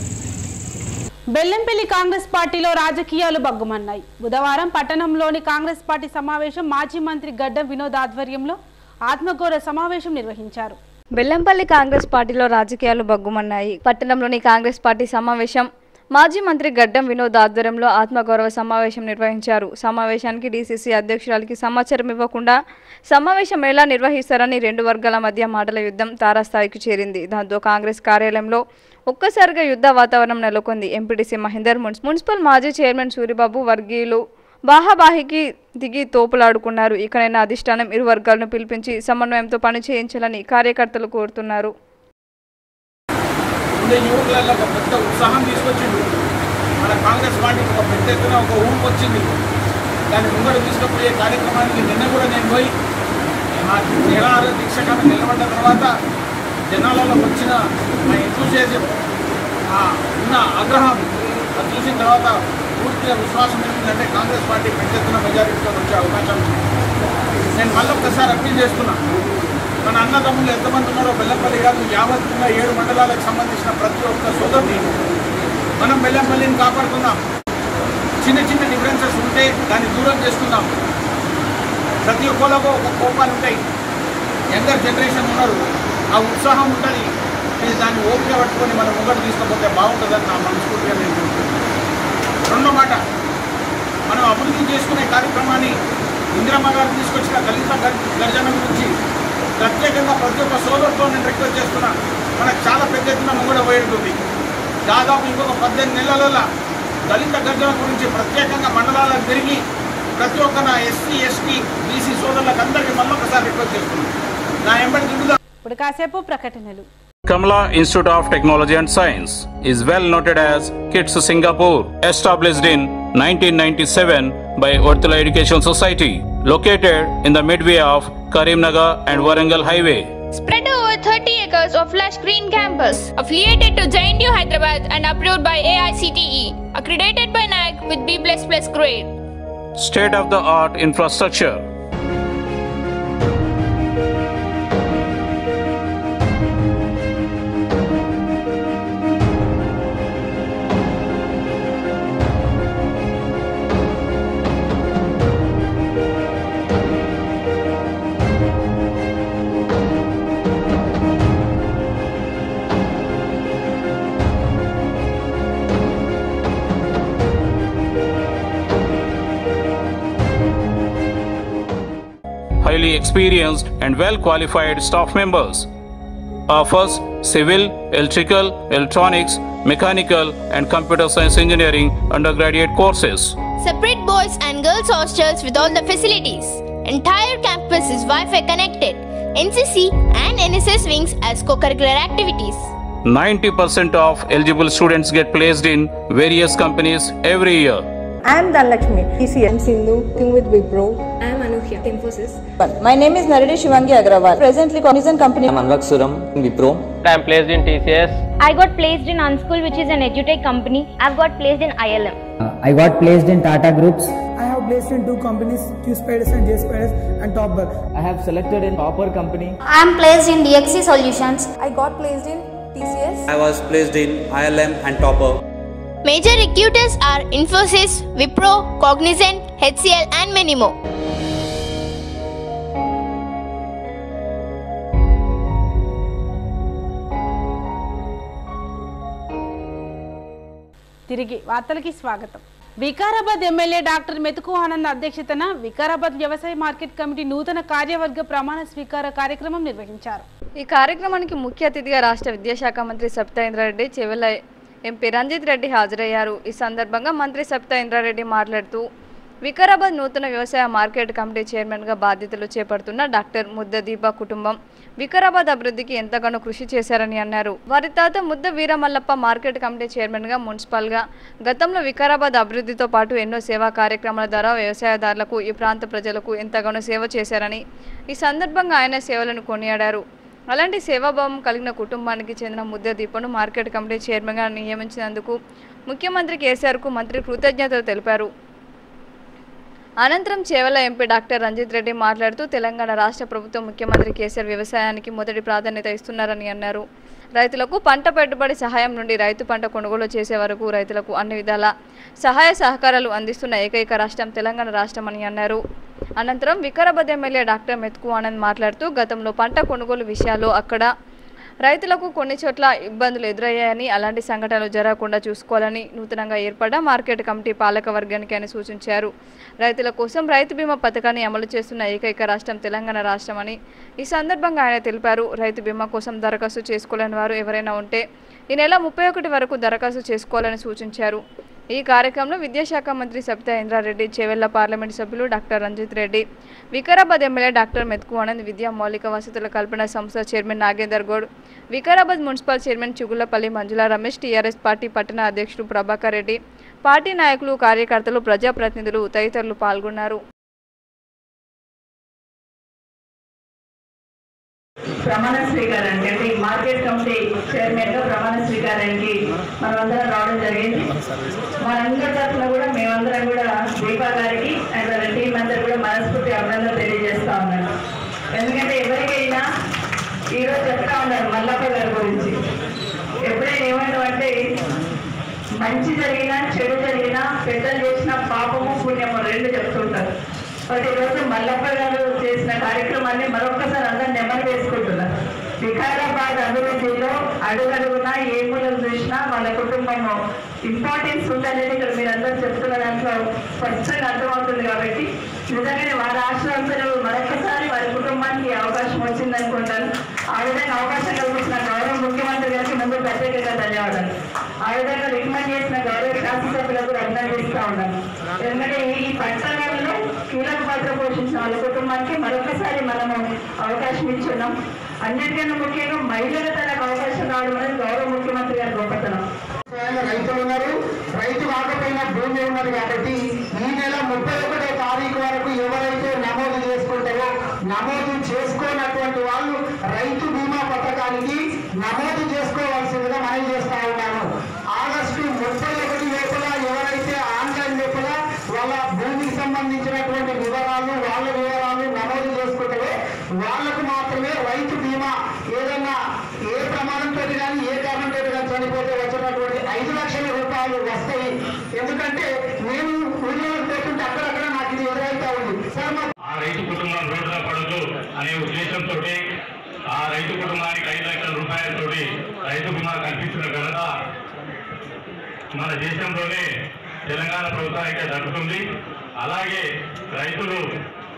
బెల్లంపల్లి కాంగ్రెస్ పార్టీలో రాజకీయాలు బగ్గుమన్నాయి బుధవారం పట్టణంలోని కాంగ్రెస్ పార్టీ సమావేశం మాజీ మంత్రి గడ్డం వినోద్ ఆధ్వర్యంలో ఆత్మగౌరవ సమావేశం నిర్వహించారు బెల్లంపల్లి కాంగ్రెస్ పార్టీలో రాజకీయాలు బగ్గుమన్నాయి పట్టణంలోని కాంగ్రెస్ పార్టీ సమావేశం మాజీ మంత్రి గడ్డం వినోద్ ఆధ్వర్యంలో ఆత్మగౌరవ సమావేశం నిర్వహించారు సమావేశానికి డీసీసీ అధ్యక్షురాలికి సమాచారం ఇవ్వకుండా సమావేశం ఎలా నిర్వహిస్తారని రెండు వర్గాల మధ్య మాటల యుద్ధం తారాస్థాయికి చేరింది దాంతో కాంగ్రెస్ కార్యాలయంలో ఒక్కసారిగా యుద్ధ వాతావరణం నెలకొంది ఎంపీటీసీ మహేందర్ మున్సి- మున్సిపల్ మాజీ చైర్మన్ సూరిబాబు వర్గీయులు బాహాబాహికి దిగి తోపులాడుకున్నారు ఇకనైనా అధిష్టానం ఇరు వర్గాలను పిలిపించి సమన్వయంతో పని చేయించాలని కార్యకర్తలు కోరుతున్నారు ఉండే యువకులలో ఒక పెద్ద ఉత్సాహం తీసుకొచ్చిండు మన కాంగ్రెస్ పార్టీకి ఒక పెద్ద ఎత్తున ఒక ఊపు వచ్చింది దాన్ని ముందర తీసుకుపోయే కార్యక్రమానికి నిన్న కూడా నేను పోయి ఆ నిరాహార దీక్ష కానీ నిలబడ్డ తర్వాత జనాలలో వచ్చిన ఆ ఎంతూసియాజం ఆ ఉన్న ఆగ్రహం అది చూసిన తర్వాత పూర్తిగా విశ్వాసం ఏమిటంటే కాంగ్రెస్ పార్టీ పెద్ద ఎత్తున మెజారిటీతో వచ్చే అవకాశం ఉంది నేను మళ్ళీ ఒక్కసారి అప్పీల్ చేస్తున్నా మన అన్నదమ్ములు ఎంతమంది ఉన్నారో బెల్లంపల్లి కాదు యావత్ ఉన్న ఏడు మండలాలకు సంబంధించిన ప్రతి ఒక్క సోదరుని మనం బెల్లంపల్లిని కాపాడుకుందాం చిన్న చిన్న డిఫరెన్సెస్ ఉంటే దాన్ని దూరం చేసుకుందాం ప్రతి ఒక్కళ్ళకు ఒక కోపాలు ఉంటాయి యంగర్ జనరేషన్ ఉన్నారు ఆ ఉత్సాహం ఉంటుంది ఇది దాన్ని ఓపిక పట్టుకొని మనం ముంగడు తీసుకపోతే బాగుంటుందని నా మనస్ఫూర్తిగా నేను కోరుకుంటున్నాను. రెండో మాట మనం అభివృద్ధి చేసుకునే కార్యక్రమాన్ని ఇందిరమ్మ గారు తీసుకొచ్చిన దళిత గర్- గర్జన గురించి ప్రత్యేకంగా ప్రతి ఒక్క సోదరుతో నేను రిక్వెస్ట్ చేస్తున్నా మనకు చాలా పెద్ద ఎత్తున ముంగడ పోయేటుంది దాదాపు ఇంకొక పద్దెనిమిది నెలలలో దళిత గర్జన గురించి ప్రత్యేకంగా మండలాలకు తిరిగి ప్రతి ఒక్క నా ఎస్సీ ఎస్టీ బీసీ సోదరులకు అందరికీ మళ్ళొకసారి రిక్వెస్ట్ చేస్తున్నాను నా ఎంబడి దిగుదా ఇప్పుడు కాసేపు ప్రకటనలు Kamala Institute of Technology and Science is well noted as KITS Singapore, established in 1997 by Vartala Education Society, located in the midway of Karimnagar and Warangal Highway. Spread over 30 acres of lush green campus, affiliated to JNU Hyderabad and approved by AICTE, accredited by NAC with B++ grade. State of the art infrastructure. highly experienced and well qualified staff members. Offers civil, electrical, electronics, mechanical, and computer science engineering undergraduate courses. Separate boys and girls hostels with all the facilities. Entire campus is Wi-Fi connected. NCC and NSS wings as co-curricular activities. 90% of eligible students get placed in various companies every year. I am Dhanlakshmi, TCM Sindhu, working with Wipro. I am Anukya, Infosys. My name is Naredi Shivangi Agrawal, presently Cognizant Company. I'm Anvak Suram, Wipro. I am placed in TCS. I got placed in Unschool, which is an edutech company. I've got placed in ILM. Uh, I got placed in Tata Groups. I have placed in two companies, Q Spiders and J Spiders and Topberg. I have selected in Topper company. I am placed in DXC Solutions. I got placed in TCS. I was placed in ILM and Topper. Major recruiters are Infosys, Wipro, Cognizant, HCL and many more. తిరిగి వార్తలకి స్వాగతం Vikarabad MLA doctor మెతుకు ఆనంద్ అధ్యక్షతన వికారాబాద్ వ్యవసాయ market committee నూతన కార్యవర్గ ప్రమాణ స్వీకార కార్యక్రమం నిర్వహించారు ఈ కార్యక్రమానికి ముఖ్య అతిథిగా రాష్ట్ర విద్యాశాఖ మంత్రి సబితా ఇంద్రారెడ్డి చెవెల ఎంపీ రంజిత్ రెడ్డి హాజరయ్యారు ఈ సందర్భంగా మంత్రి సబితా ఇంద్రారెడ్డి మాట్లాడుతూ వికారాబాద్ నూతన వ్యవసాయ మార్కెట్ కమిటీ చైర్మన్గా బాధ్యతలు చేపడుతున్న డాక్టర్ ముద్ద దీప కుటుంబం వికారాబాద్ అభివృద్ధికి ఎంతగానో కృషి చేశారని అన్నారు వారి తాత ముద్ద వీరమల్లప్ప మార్కెట్ కమిటీ చైర్మన్గా మున్సిపల్గా గతంలో వికారాబాద్ అభివృద్ధితో పాటు ఎన్నో సేవా కార్యక్రమాల ద్వారా వ్యవసాయదారులకు ఈ ప్రాంత ప్రజలకు ఎంతగానో సేవ చేశారని ఈ సందర్భంగా ఆయన సేవలను కొనియాడారు అలాంటి సేవాభావం కలిగిన కుటుంబానికి చెందిన ముద్ద దీపను మార్కెట్ కమిటీ చైర్మన్గా నియమించినందుకు ముఖ్యమంత్రి కేసీఆర్కు మంత్రి కృతజ్ఞతలు తెలిపారు అనంతరం చేవల ఎంపీ డాక్టర్ రంజిత్ రెడ్డి మాట్లాడుతూ తెలంగాణ రాష్ట్ర ప్రభుత్వం ముఖ్యమంత్రి కేసీఆర్ వ్యవసాయానికి మొదటి ప్రాధాన్యత ఇస్తున్నారని అన్నారు రైతులకు పంట పెట్టుబడి సహాయం నుండి రైతు పంట కొనుగోలు చేసే వరకు రైతులకు అన్ని విధాల సహాయ సహకారాలు అందిస్తున్న ఏకైక రాష్ట్రం తెలంగాణ రాష్ట్రమని అన్నారు అనంతరం వికారాబాద్ ఎమ్మెల్యే డాక్టర్ మెత్కు ఆనంద్ మాట్లాడుతూ గతంలో పంట కొనుగోలు విషయాల్లో అక్కడ రైతులకు కొన్ని చోట్ల ఇబ్బందులు ఎదురయ్యాయని అలాంటి సంఘటనలు జరగకుండా చూసుకోవాలని నూతనంగా ఏర్పడ్డ మార్కెట్ కమిటీ పాలక వర్గానికి ఆయన సూచించారు రైతుల కోసం రైతు బీమా పథకాన్ని అమలు చేస్తున్న ఏకైక రాష్ట్రం తెలంగాణ రాష్ట్రమని ఈ సందర్భంగా ఆయన తెలిపారు రైతు బీమా కోసం దరఖాస్తు చేసుకోలేని వారు ఎవరైనా ఉంటే ఈ నెల ముప్పై ఒకటి వరకు దరఖాస్తు చేసుకోవాలని సూచించారు ఈ కార్యక్రమంలో విద్యాశాఖ మంత్రి సబితా ఇంద్రారెడ్డి చేవెళ్ల పార్లమెంట్ సభ్యులు doctor Ranjith Reddy Vikarabad MLA doctor Methuku Anand విద్యా మౌలిక వసతుల కల్పన సంస్థ chairman Nagender Goud Vikarabad municipal chairman Chigulapalli Manjula Ramesh TRS party పట్టణ అధ్యక్షుడు ప్రభాకర్ రెడ్డి పార్టీ నాయకులు కార్యకర్తలు ప్రజాప్రతినిధులు తదితరులు పాల్గొన్నారు ప్రమాణ స్వీకారానికి అంటే ఈ మార్కెట్ కమిటీ చైర్మన్ గా ప్రమాణ స్వీకారానికి మనమందరం రావడం జరిగింది మనందరి తరఫున కూడా మేమందరం కూడా దీపా గారికి అండ్ వాళ్ళ టీం అందరు కూడా మనస్ఫూర్తి అభినందన తెలియజేస్తా ఉన్నాను ఎందుకంటే ఎవరికైనా ఈరోజు చెప్తా ఉన్నారు మల్లప్ప గారి గురించి ఎప్పుడైనా ఏమంటామంటే మంచి జరిగినా చెడు జరిగినా పెద్దలు చేసిన పాపము పుణ్యము రెండు చెప్తుంటారు బట్ ఈరోజు మల్లప్ప గారు చేసిన కార్యక్రమాన్ని మరొకసారి అందరు నెమ్మది వేసుకుంటున్నారు వికారాబాద్ అభివృద్ధిలో అడుగడుగునా ఏ మూలం చూసినా వాళ్ళ కుటుంబము ఇంపార్టెన్స్ ఉందనేది ఇక్కడ మీరు అందరూ చెప్తున్న దాంట్లో స్పష్టంగా అర్థమవుతుంది కాబట్టి నిజంగానే వారి ఆశ్రమంతో మరొకసారి వారి కుటుంబానికి ఈ అవకాశం వచ్చిందనుకుంటాను ఆ విధంగా అవకాశం కల్పించిన గౌరవ ముఖ్యమంత్రి గారికి ముందు ప్రత్యేకంగా ధన్యవాదాలు ఆ విధంగా రికమెండ్ చేసిన గౌరవ శాసనసభ్యులకు కూడా అభినందిస్తా ఉన్నాను ఎందుకంటే ఈ ఈ పట్టణంలో కీలక పాత్ర పోషించిన వాళ్ళ కుటుంబానికి మరొకసారి మనము అవకాశం ఇచ్చున్నాం అన్నిటికన్నా ముఖ్యంగా మహిళలు తనకు అవకాశం రావడం అనేది గౌరవ ముఖ్యమంత్రి గారి గొప్పతనం రైతులు ఉన్నారు రైతు కాకపోయినా భూమి ఉన్నది కాబట్టి ఈ నెల ముప్పై ఒకటో తారీఖు వరకు ఎవరైతే నమోదు చేసుకుంటారో నమోదు చేసుకోనటువంటి వాళ్ళు రైతు బీమా పథకానికి నమోదు చేసుకోవాల్సిందిగా మనం చేస్తా ఉన్నాను ఆగస్టు ముప్పై ఒకటి లోపల ఎవరైతే ఆన్లైన్ లోపల వాళ్ళ భూమికి సంబంధించినటువంటి వివరాలు వాళ్ళ వివరాలు నమోదు చేసుకుంటారో వాళ్ళకు మాత్రమే రైతు బీమా ఏదైనా ఏ ప్రమాదంతో కానీ ఏ కారణంతో కానీ చనిపోతే వచ్చినటువంటి ఐదు లక్షల రూపాయలు వస్తాయి ఎందుకంటే నేను ఊళ్ళో పోతుంటే అక్కడక్కడ నాకు ఇది ఎదురైతా ఉంది సార్ మా ఆ రైతు కుటుంబం రోడ్డున పడదు అనే ఉద్దేశంతో ఆ రైతు కుటుంబానికి ఐదు లక్షల రూపాయలతోటి రైతు బీమా కల్పించిన ఘనత మన దేశంలోనే తెలంగాణ ప్రభుత్వానికి దక్కుతుంది అలాగే రైతులు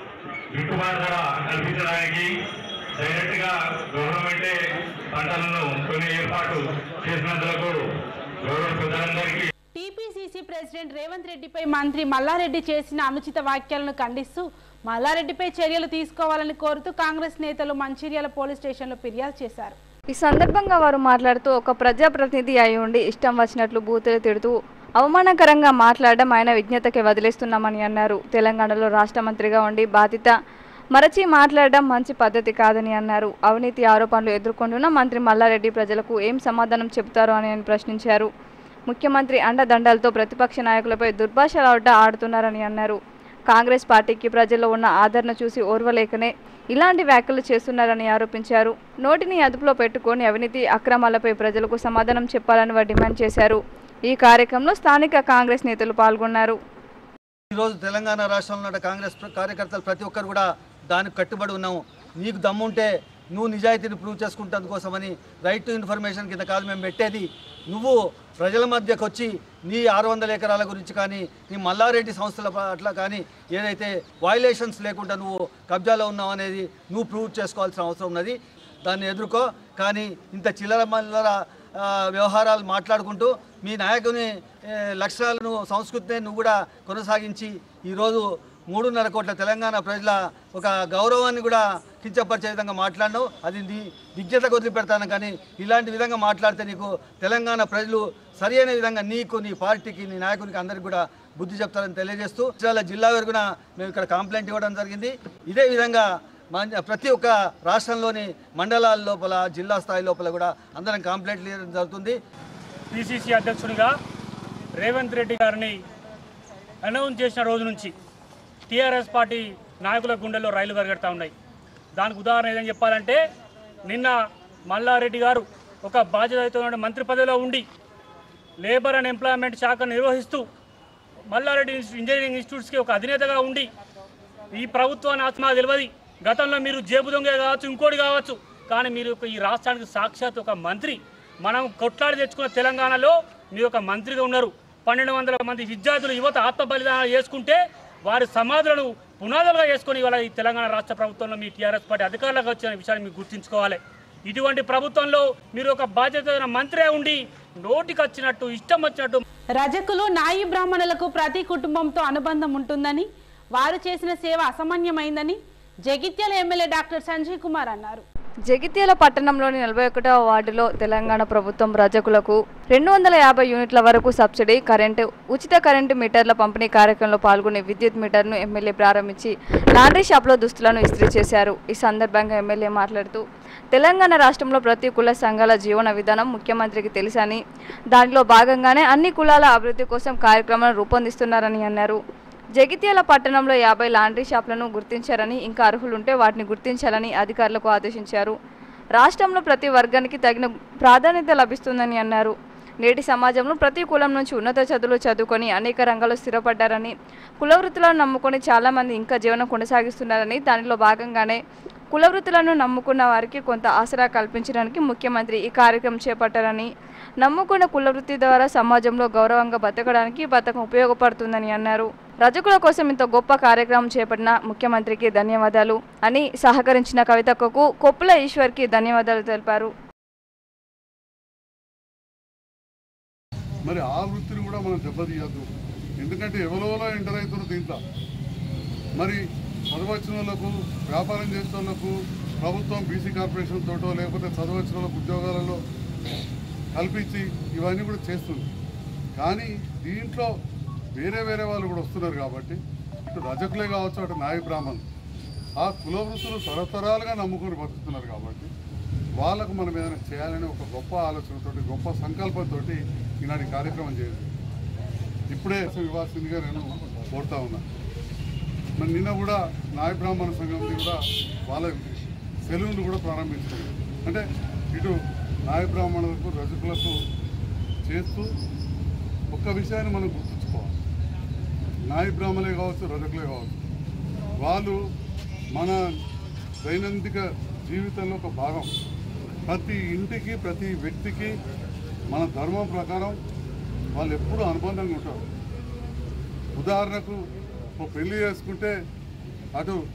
గిట్టుబాటు ధర కల్పించడానికి డైరెక్ట్ గా గవర్నమెంటే పంటలను కొని ఏర్పాటు చేసినందుకు గౌరవ పెద్దలందరికీ టీపీసీసీ ప్రెసిడెంట్ రేవంత్ రెడ్డిపై మంత్రి మల్లారెడ్డి చేసిన అనుచిత వ్యాఖ్యలను ఖండిస్తూ మల్లారెడ్డిపై చర్యలు తీసుకోవాలని కోరుతూ కాంగ్రెస్ నేతలు మంచిర్యాల పోలీస్ స్టేషన్లో ఫిర్యాదు చేశారు ఈ సందర్భంగా వారు మాట్లాడుతూ ఒక ప్రజాప్రతినిధి అయి ఉండి ఇష్టం వచ్చినట్లు బూతులు తిడుతూ అవమానకరంగా మాట్లాడడం ఆయన విజ్ఞతకి వదిలేస్తున్నామని అన్నారు తెలంగాణలో రాష్ట్ర మంత్రిగా ఉండి బాధిత మరచి మాట్లాడడం మంచి పద్ధతి కాదని అన్నారు అవినీతి ఆరోపణలు ఎదుర్కొంటున్న మంత్రి మల్లారెడ్డి ప్రజలకు ఏం సమాధానం చెబుతారో అని ఆయన ప్రశ్నించారు ముఖ్యమంత్రి అండదండలతో ప్రతిపక్ష నాయకులపై దుర్భాషలాట ఆడుతున్నారని అన్నారు కాంగ్రెస్ పార్టీకి ప్రజల్లో ఉన్న ఆదరణ చూసి ఓర్వలేకనే ఇలాంటి వ్యాఖ్యలు చేస్తున్నారని ఆరోపించారు నోటిని అదుపులో పెట్టుకొని అవినీతి అక్రమాలపై ప్రజలకు సమాధానం చెప్పాలని వారు డిమాండ్ చేశారు ఈ కార్యక్రమంలో స్థానిక కాంగ్రెస్ నేతలు పాల్గొన్నారు ఈరోజు తెలంగాణ రాష్ట్రంలో ఉన్న కాంగ్రెస్ ప్ర- కార్యకర్తలు ప్రతి ఒక్కరు కూడా దానికి కట్టుబడి ఉన్నాము నీకు దమ్ముంటే నువ్వు నిజాయితీని ప్రూవ్ చేసుకుంటందు కోసమని రైట్ టు ఇన్ఫర్మేషన్ కింద కాదు మేము పెట్టేది నువ్వు ప్రజల మధ్యకు వచ్చి నీ ఆరు వందల ఎకరాల గురించి కానీ నీ మల్లారెడ్డి సంస్థల పట్ల కానీ ఏదైతే వైలేషన్స్ లేకుండా నువ్వు కబ్జాలో ఉన్నావు అనేది నువ్వు ప్రూవ్ చేసుకోవాల్సిన అవసరం ఉన్నది దాన్ని ఎదుర్కో కానీ ఇంత చిల్లర మల్లర ఆ, వ్యవహారాలు మాట్లాడుకుంటూ మీ నాయకుని ఏ, లక్ష్యాలను సంస్కృతిని నువ్వు కూడా కొనసాగించి ఈరోజు మూడున్నర కోట్ల తెలంగాణ ప్రజల ఒక గౌరవాన్ని కూడా కించపరిచే విధంగా మాట్లాడినావు అది నీ విజ్ఞతకు వదిలిపెడతాను కానీ ఇలాంటి విధంగా మాట్లాడితే నీకు తెలంగాణ ప్రజలు సరైన విధంగా నీకు నీ పార్టీకి నీ నాయకునికి అందరికీ కూడా బుద్ధి చెప్తారని తెలియజేస్తూ జిల్లా జిల్లా వరకున మేము ఇక్కడ కంప్లైంట్ ఇవ్వడం జరిగింది ఇదే విధంగా మన ప్రతి ఒక్క రాష్ట్రంలోని మండలాల లోపల జిల్లా స్థాయి లోపల కూడా అందరం కంప్లైంట్లు ఇవ్వడం జరుగుతుంది పిసిసి అధ్యక్షునిగా రేవంత్ రెడ్డి గారిని అనౌన్స్ చేసిన రోజు నుంచి టీఆర్ఎస్ పార్టీ నాయకుల గుండెల్లో రైలు పరిగెడతా ఉన్నాయి దానికి ఉదాహరణ ఏదని చెప్పాలంటే నిన్న మల్లారెడ్డి గారు ఒక బాధ్యతయుతమైన మంత్రి పదవిలో ఉండి లేబర్ అండ్ ఎంప్లాయ్మెంట్ శాఖను నిర్వహిస్తూ మల్లారెడ్డి ఇంజనీరింగ్ ఇన్స్టిట్యూట్స్కి ఒక అధినేతగా ఉండి ఈ ప్రభుత్వాన్ని ఆత్మ తెలియదు గతంలో మీరు జేబు దొంగ కావచ్చు ఇంకోటి కావచ్చు కానీ మీరు ఒక ఈ రాష్ట్రానికి సాక్షాత్ ఒక మంత్రి మనం కొట్లాడి తెచ్చుకున్న తెలంగాణలో మీరు ఒక మంత్రిగా ఉన్నారు పన్నెండు వందల మంది విద్యార్థులు యువత ఆత్మ బలిదానాలు చేసుకుంటే వారి సమాధులను పునాదులుగా చేసుకొని ఇవాళ ఈ తెలంగాణ రాష్ట్ర ప్రభుత్వంలో మీ టీఆర్ఎస్ పార్టీ అధికారులకు వచ్చిన విషయాన్ని మీరు గుర్తుంచుకోవాలి ఇటువంటి ప్రభుత్వంలో మీరు ఒక బాధ్యత మంత్రే ఉండి నోటికి వచ్చినట్టు ఇష్టం వచ్చినట్టు రజకులు నాయి బ్రాహ్మణులకు ప్రతి కుటుంబంతో అనుబంధం ఉంటుందని వారు చేసిన సేవ అసామాన్యమైందని జగిత్యాల ఎమ్మెల్యే డాక్టర్ సంజయ్ కుమార్ అన్నారు జగిత్యాల పట్టణంలోని నలభై ఒకటవ వార్డులో తెలంగాణ ప్రభుత్వం రజకులకు రెండు వందల యాభై యూనిట్ల వరకు సబ్సిడీ కరెంటు ఉచిత కరెంటు మీటర్ల పంపిణీ కార్యక్రమంలో పాల్గొనే విద్యుత్ మీటర్ను ఎమ్మెల్యే ప్రారంభించి లాండ్రీ షాప్లో దుస్తులను ఇస్త్రీ చేశారు ఈ సందర్భంగా ఎమ్మెల్యే మాట్లాడుతూ తెలంగాణ రాష్ట్రంలో ప్రతి కుల సంఘాల జీవన విధానం ముఖ్యమంత్రికి తెలుసని దానిలో భాగంగానే అన్ని కులాల అభివృద్ధి కోసం కార్యక్రమాలను రూపొందిస్తున్నారని అన్నారు జగిత్యాల పట్టణంలో యాభై లాండ్రీ షాపులను గుర్తించారని ఇంకా అర్హులుంటే వాటిని గుర్తించాలని అధికారులకు ఆదేశించారు రాష్ట్రంలో ప్రతి వర్గానికి తగిన ప్రాధాన్యత లభిస్తుందని అన్నారు నేటి సమాజంలో ప్రతి కులం నుంచి ఉన్నత చదువులు చదువుకొని అనేక రంగాల్లో స్థిరపడ్డారని కుల వృత్తులను నమ్ముకొని చాలామంది ఇంకా జీవనం కొనసాగిస్తున్నారని దానిలో భాగంగానే కుల వృత్తులను నమ్ముకున్న వారికి కొంత ఆసరా కల్పించడానికి ముఖ్యమంత్రి ఈ కార్యక్రమం చేపట్టారని నమ్ముకున్న కుల వృత్తి ద్వారా సమాజంలో గౌరవంగా బతకడానికి ఈ పథకం ఉపయోగపడుతుందని అన్నారు రజకుల కోసం ఇంత గొప్ప కార్యక్రమం చేపట్టిన ముఖ్యమంత్రికి ధన్యవాదాలు అని సహకరించిన కవితకు కొప్పుల ఈశ్వర్కి ధన్యవాదాలు తెలిపారు మరి ఆ వృత్తిని కూడా మనం దెబ్బతీయద్దు ఎందుకంటే ఎవరోలో ఎంటర్ అవుతున్నారు దీంట్లో మరి చదవచ్చిన వాళ్ళకు వ్యాపారం చేసే వాళ్ళకు ప్రభుత్వం బీసీ కార్పొరేషన్ తోటో లేకపోతే చదవచ్చిన వాళ్ళకు ఉద్యోగాలలో కల్పించి ఇవన్నీ కూడా చేస్తుంది కానీ దీంట్లో వేరే వేరే వాళ్ళు కూడా వస్తున్నారు కాబట్టి ఇటు రజకులే కావచ్చు అటు నాయ బ్రాహ్మణులు ఆ కుల వృత్తులు తరతరాలుగా నమ్ముకొని బతుకుతున్నారు కాబట్టి వాళ్ళకు మనం ఏదైనా చేయాలని ఒక గొప్ప ఆలోచనతోటి గొప్ప సంకల్పంతో ఈనాటి కార్యక్రమం చేయాలి ఇప్పుడే ఇవ్వాల్సిందిగా నేను కోరుతా ఉన్నా మరి నిన్న కూడా నాయ బ్రాహ్మణ సంఘంది కూడా వాళ్ళ సెలవులు కూడా ప్రారంభించారు అంటే ఇటు నాయ బ్రాహ్మణులకు రజకులకు చేస్తూ ఒక్క విషయాన్ని మనం గుర్తుంచుకోవాలి నాయ బ్రాహ్మణులే కావచ్చు రజకులే కావచ్చు వాళ్ళు మన దైనందిక జీవితంలో ఒక భాగం ప్రతి ఇంటికి ప్రతి వ్యక్తికి మన ధర్మం ప్రకారం వాళ్ళు ఎప్పుడూ అనుబంధంగా ఉంటారు ఉదాహరణకు ఒక పెళ్లి చేసుకుంటే అటు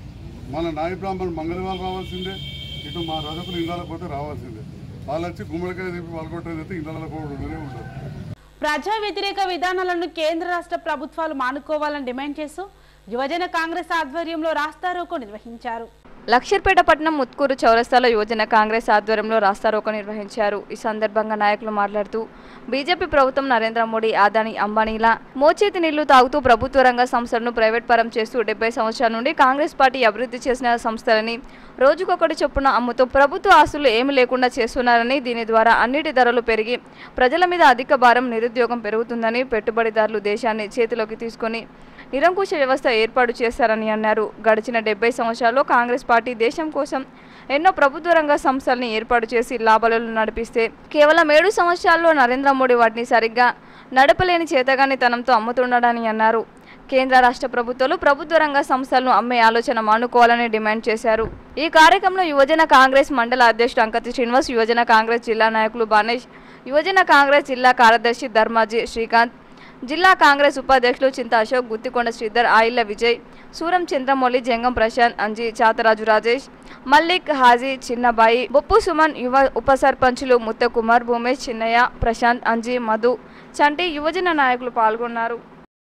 మన నాయ బ్రాహ్మణ్ మంగళవారం రావాల్సిందే ఇటు మా రథకులు ఇళ్ళ పోతే రావాల్సిందే వాళ్ళు వచ్చి గుమ్మడికాయ తిప్పి వాళ్ళకొట్టేది అయితే ఇళ్ళ కూడా ఉండనే ఉంటారు ప్రజా వ్యతిరేక విధానాలను కేంద్ర రాష్ట్ర ప్రభుత్వాలు మానుకోవాలని డిమాండ్ చేస్తూ యువజన కాంగ్రెస్ ఆధ్వర్యంలో రాస్తారోకో నిర్వహించారు లక్షర్పేట పట్టణం ముత్కూరు చౌరస్తాలో యువజన కాంగ్రెస్ ఆధ్వర్యంలో రాస్తారోకో నిర్వహించారు ఈ సందర్భంగా నాయకులు మాట్లాడుతూ బీజేపీ ప్రభుత్వం నరేంద్ర మోడీ ఆదాని అంబానీల మోచేతి నీళ్లు తాగుతూ ప్రభుత్వ రంగ సంస్థలను ప్రైవేట్ పరం చేస్తూ డెబ్బై సంవత్సరాల నుండి కాంగ్రెస్ పార్టీ అభివృద్ధి చేసిన సంస్థలని రోజుకొకటి చొప్పున అమ్ముతూ ప్రభుత్వ ఆస్తులు ఏమి లేకుండా చేస్తున్నారని దీని ద్వారా అన్నిటి ధరలు పెరిగి ప్రజల మీద అధిక భారం నిరుద్యోగం పెరుగుతుందని పెట్టుబడిదారులు దేశాన్ని చేతిలోకి తీసుకొని నిరంకుశ వ్యవస్థ ఏర్పాటు చేశారని అన్నారు గడిచిన డెబ్బై సంవత్సరాల్లో కాంగ్రెస్ పార్టీ దేశం కోసం ఎన్నో ప్రభుత్వ రంగ సంస్థల్ని ఏర్పాటు చేసి లాభాలను నడిపిస్తే కేవలం ఏడు సంవత్సరాల్లో నరేంద్ర మోడీ వాటిని సరిగ్గా నడపలేని చేతగానితనంతో అమ్ముతుండడని అన్నారు కేంద్ర రాష్ట్ర ప్రభుత్వాలు ప్రభుత్వ రంగ సంస్థలను అమ్మే ఆలోచన మానుకోవాలని డిమాండ్ చేశారు ఈ కార్యక్రమంలో యువజన కాంగ్రెస్ మండల అధ్యక్షుడు అంకతి శ్రీనివాస్ యువజన కాంగ్రెస్ జిల్లా నాయకులు బానేష్ యువజన కాంగ్రెస్ జిల్లా కార్యదర్శి ధర్మాజీ శ్రీకాంత్ జిల్లా కాంగ్రెస్ ఉపాధ్యక్షులు చింత అశోక్ గుత్తికొండ శ్రీధర్ ఆయిల్ల విజయ్ సూరం చంద్రమౌళి జంగం ప్రశాంత్ అంజీ చాతరాజు రాజేష్ మల్లిక్ హాజీ చిన్నబాయి బొప్పు సుమన్ యువ ఉప సర్పంచులు ముత్తకుమార్ భూమేష్ చిన్నయ్య ప్రశాంత్ అంజీ మధు చంటి యువజన నాయకులు పాల్గొన్నారు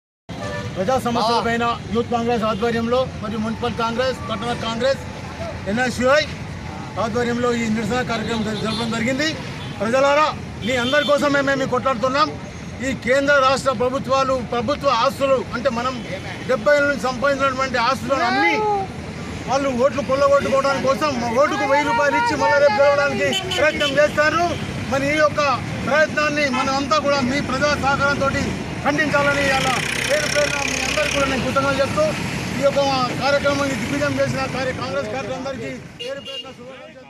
ప్రజా సమస్యలపైన యూత్ కాంగ్రెస్ ఆధ్వర్యంలో మరియు మున్సిపల్ కాంగ్రెస్ పట్టణ కాంగ్రెస్ ఎన్ఎస్యుఐ ఆధ్వర్యంలో ఈ నిరసన కార్యక్రమం జర- జరపడం జరిగింది ప్రజలారా మీ అందరి కోసమే మేము కొట్లాడుతున్నాం ఈ కేంద్ర రాష్ట్ర ప్రభుత్వాలు ప్రభుత్వ ఆస్తులు అంటే మనం డెబ్బై ఏళ్ళ నుంచి సంపాదించినటువంటి ఆస్తులను అన్ని వాళ్ళు ఓట్లు కొల్లగొట్టుకోవడానికి కోసం మా ఓటుకు వెయ్యి రూపాయలు ఇచ్చి మళ్ళీ రేపు గెలవడానికి ప్రయత్నం చేస్తారు మరి ఈ యొక్క ప్రయత్నాన్ని మనం అంతా కూడా మీ ప్రజా సహకారంతో ఖండించాలని అలా పేరు పేరున మీ అందరికీ కూడా నేను కృతజ్ఞతలు చెప్తూ ఈ యొక్క కార్యక్రమాన్ని దిగ్విజయం చేసిన కార్య కాంగ్రెస్ కార్యక్రమానికి పేరు పేరున శుభాకాంక్షలు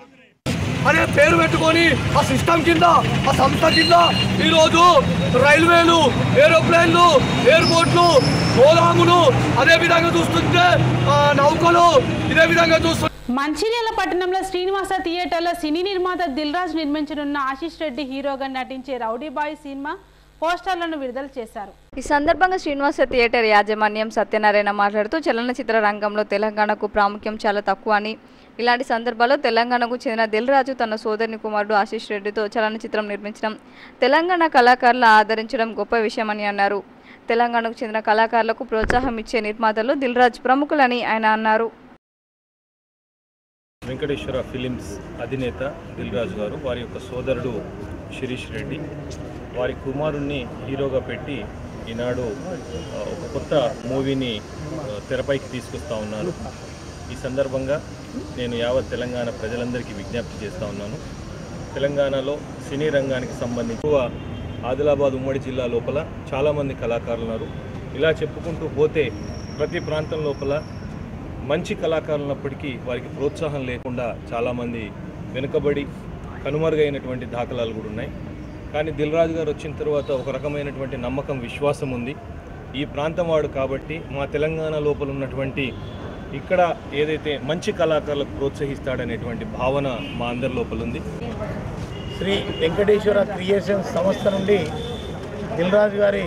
అనే పేరు పెట్టుకొని ఆ సిస్టమ్ కింద ఆ సంస్థ కింద ఈరోజు రైల్వేలు ఏరోప్లేన్లు ఎయిర్పోర్ట్లు గోదాములు అదే విధంగా చూస్తుంటే ఆ, నౌకలు ఇదే విధంగా చూస్తుంటే మంచిర్యాల పట్టణంలో శ్రీనివాస థియేటర్లో సినీ నిర్మాత దిల్ రాజు నిర్మించనున్న ఆశీష్ రెడ్డి హీరోగా నటించే రౌడీ బాయ్ సినిమా పోస్టర్లను విడుదల చేశారు ఈ సందర్భంగా శ్రీనివాస థియేటర్ యాజమాన్యం సత్యనారాయణ మాట్లాడుతూ చలనచిత్ర రంగంలో తెలంగాణకు ప్రాముఖ్యం చాలా తక్కువ అని ఇలాంటి సందర్భాల్లో తెలంగాణకు చెందిన దిల్ రాజు తన సోదరుని కుమారుడు ఆశీష్ రెడ్డితో చలనచిత్రం నిర్మించడం తెలంగాణ కళాకారులు ఆదరించడం గొప్ప విషయమని అన్నారు తెలంగాణకు చెందిన కళాకారులకు ప్రోత్సాహం ఇచ్చే నిర్మాతలు దిల్ రాజు ప్రముఖులని ఆయన అన్నారు వెంకటేశ్వర ఫిలిమ్స్ అధినేత దిల్ రాజు గారు వారి యొక్క సోదరుడు శిరీష్ రెడ్డి వారి కుమారుణ్ణి హీరోగా పెట్టి ఈనాడు ఆ, ఒక కొత్త మూవీని ఆ, తెరపైకి తీసుకొస్తా ఉన్నారు ఈ సందర్భంగా నేను యావత్ తెలంగాణ ప్రజలందరికీ విజ్ఞప్తి చేస్తూ ఉన్నాను తెలంగాణలో సినీ రంగానికి సంబంధించి ఎక్కువ ఆదిలాబాద్ ఉమ్మడి జిల్లా లోపల చాలామంది కళాకారులు ఉన్నారు ఇలా చెప్పుకుంటూ పోతే ప్రతి ప్రాంతం లోపల మంచి కళాకారులు ఉన్నప్పటికీ వారికి ప్రోత్సాహం లేకుండా చాలామంది వెనుకబడి కనుమరుగైనటువంటి దాఖలాలు కూడా ఉన్నాయి కానీ దిల్ రాజు గారు వచ్చిన తర్వాత ఒక రకమైనటువంటి నమ్మకం విశ్వాసం ఉంది ఈ ప్రాంతం వాడు కాబట్టి మా తెలంగాణ లోపల ఉన్నటువంటి ఇక్కడ ఏదైతే మంచి కళాకారులకు ప్రోత్సహిస్తాడనేటువంటి భావన మా అందరి లోపల ఉంది శ్రీ వెంకటేశ్వర క్రియేషన్ సంస్థ నుండి దిల్రాజు గారి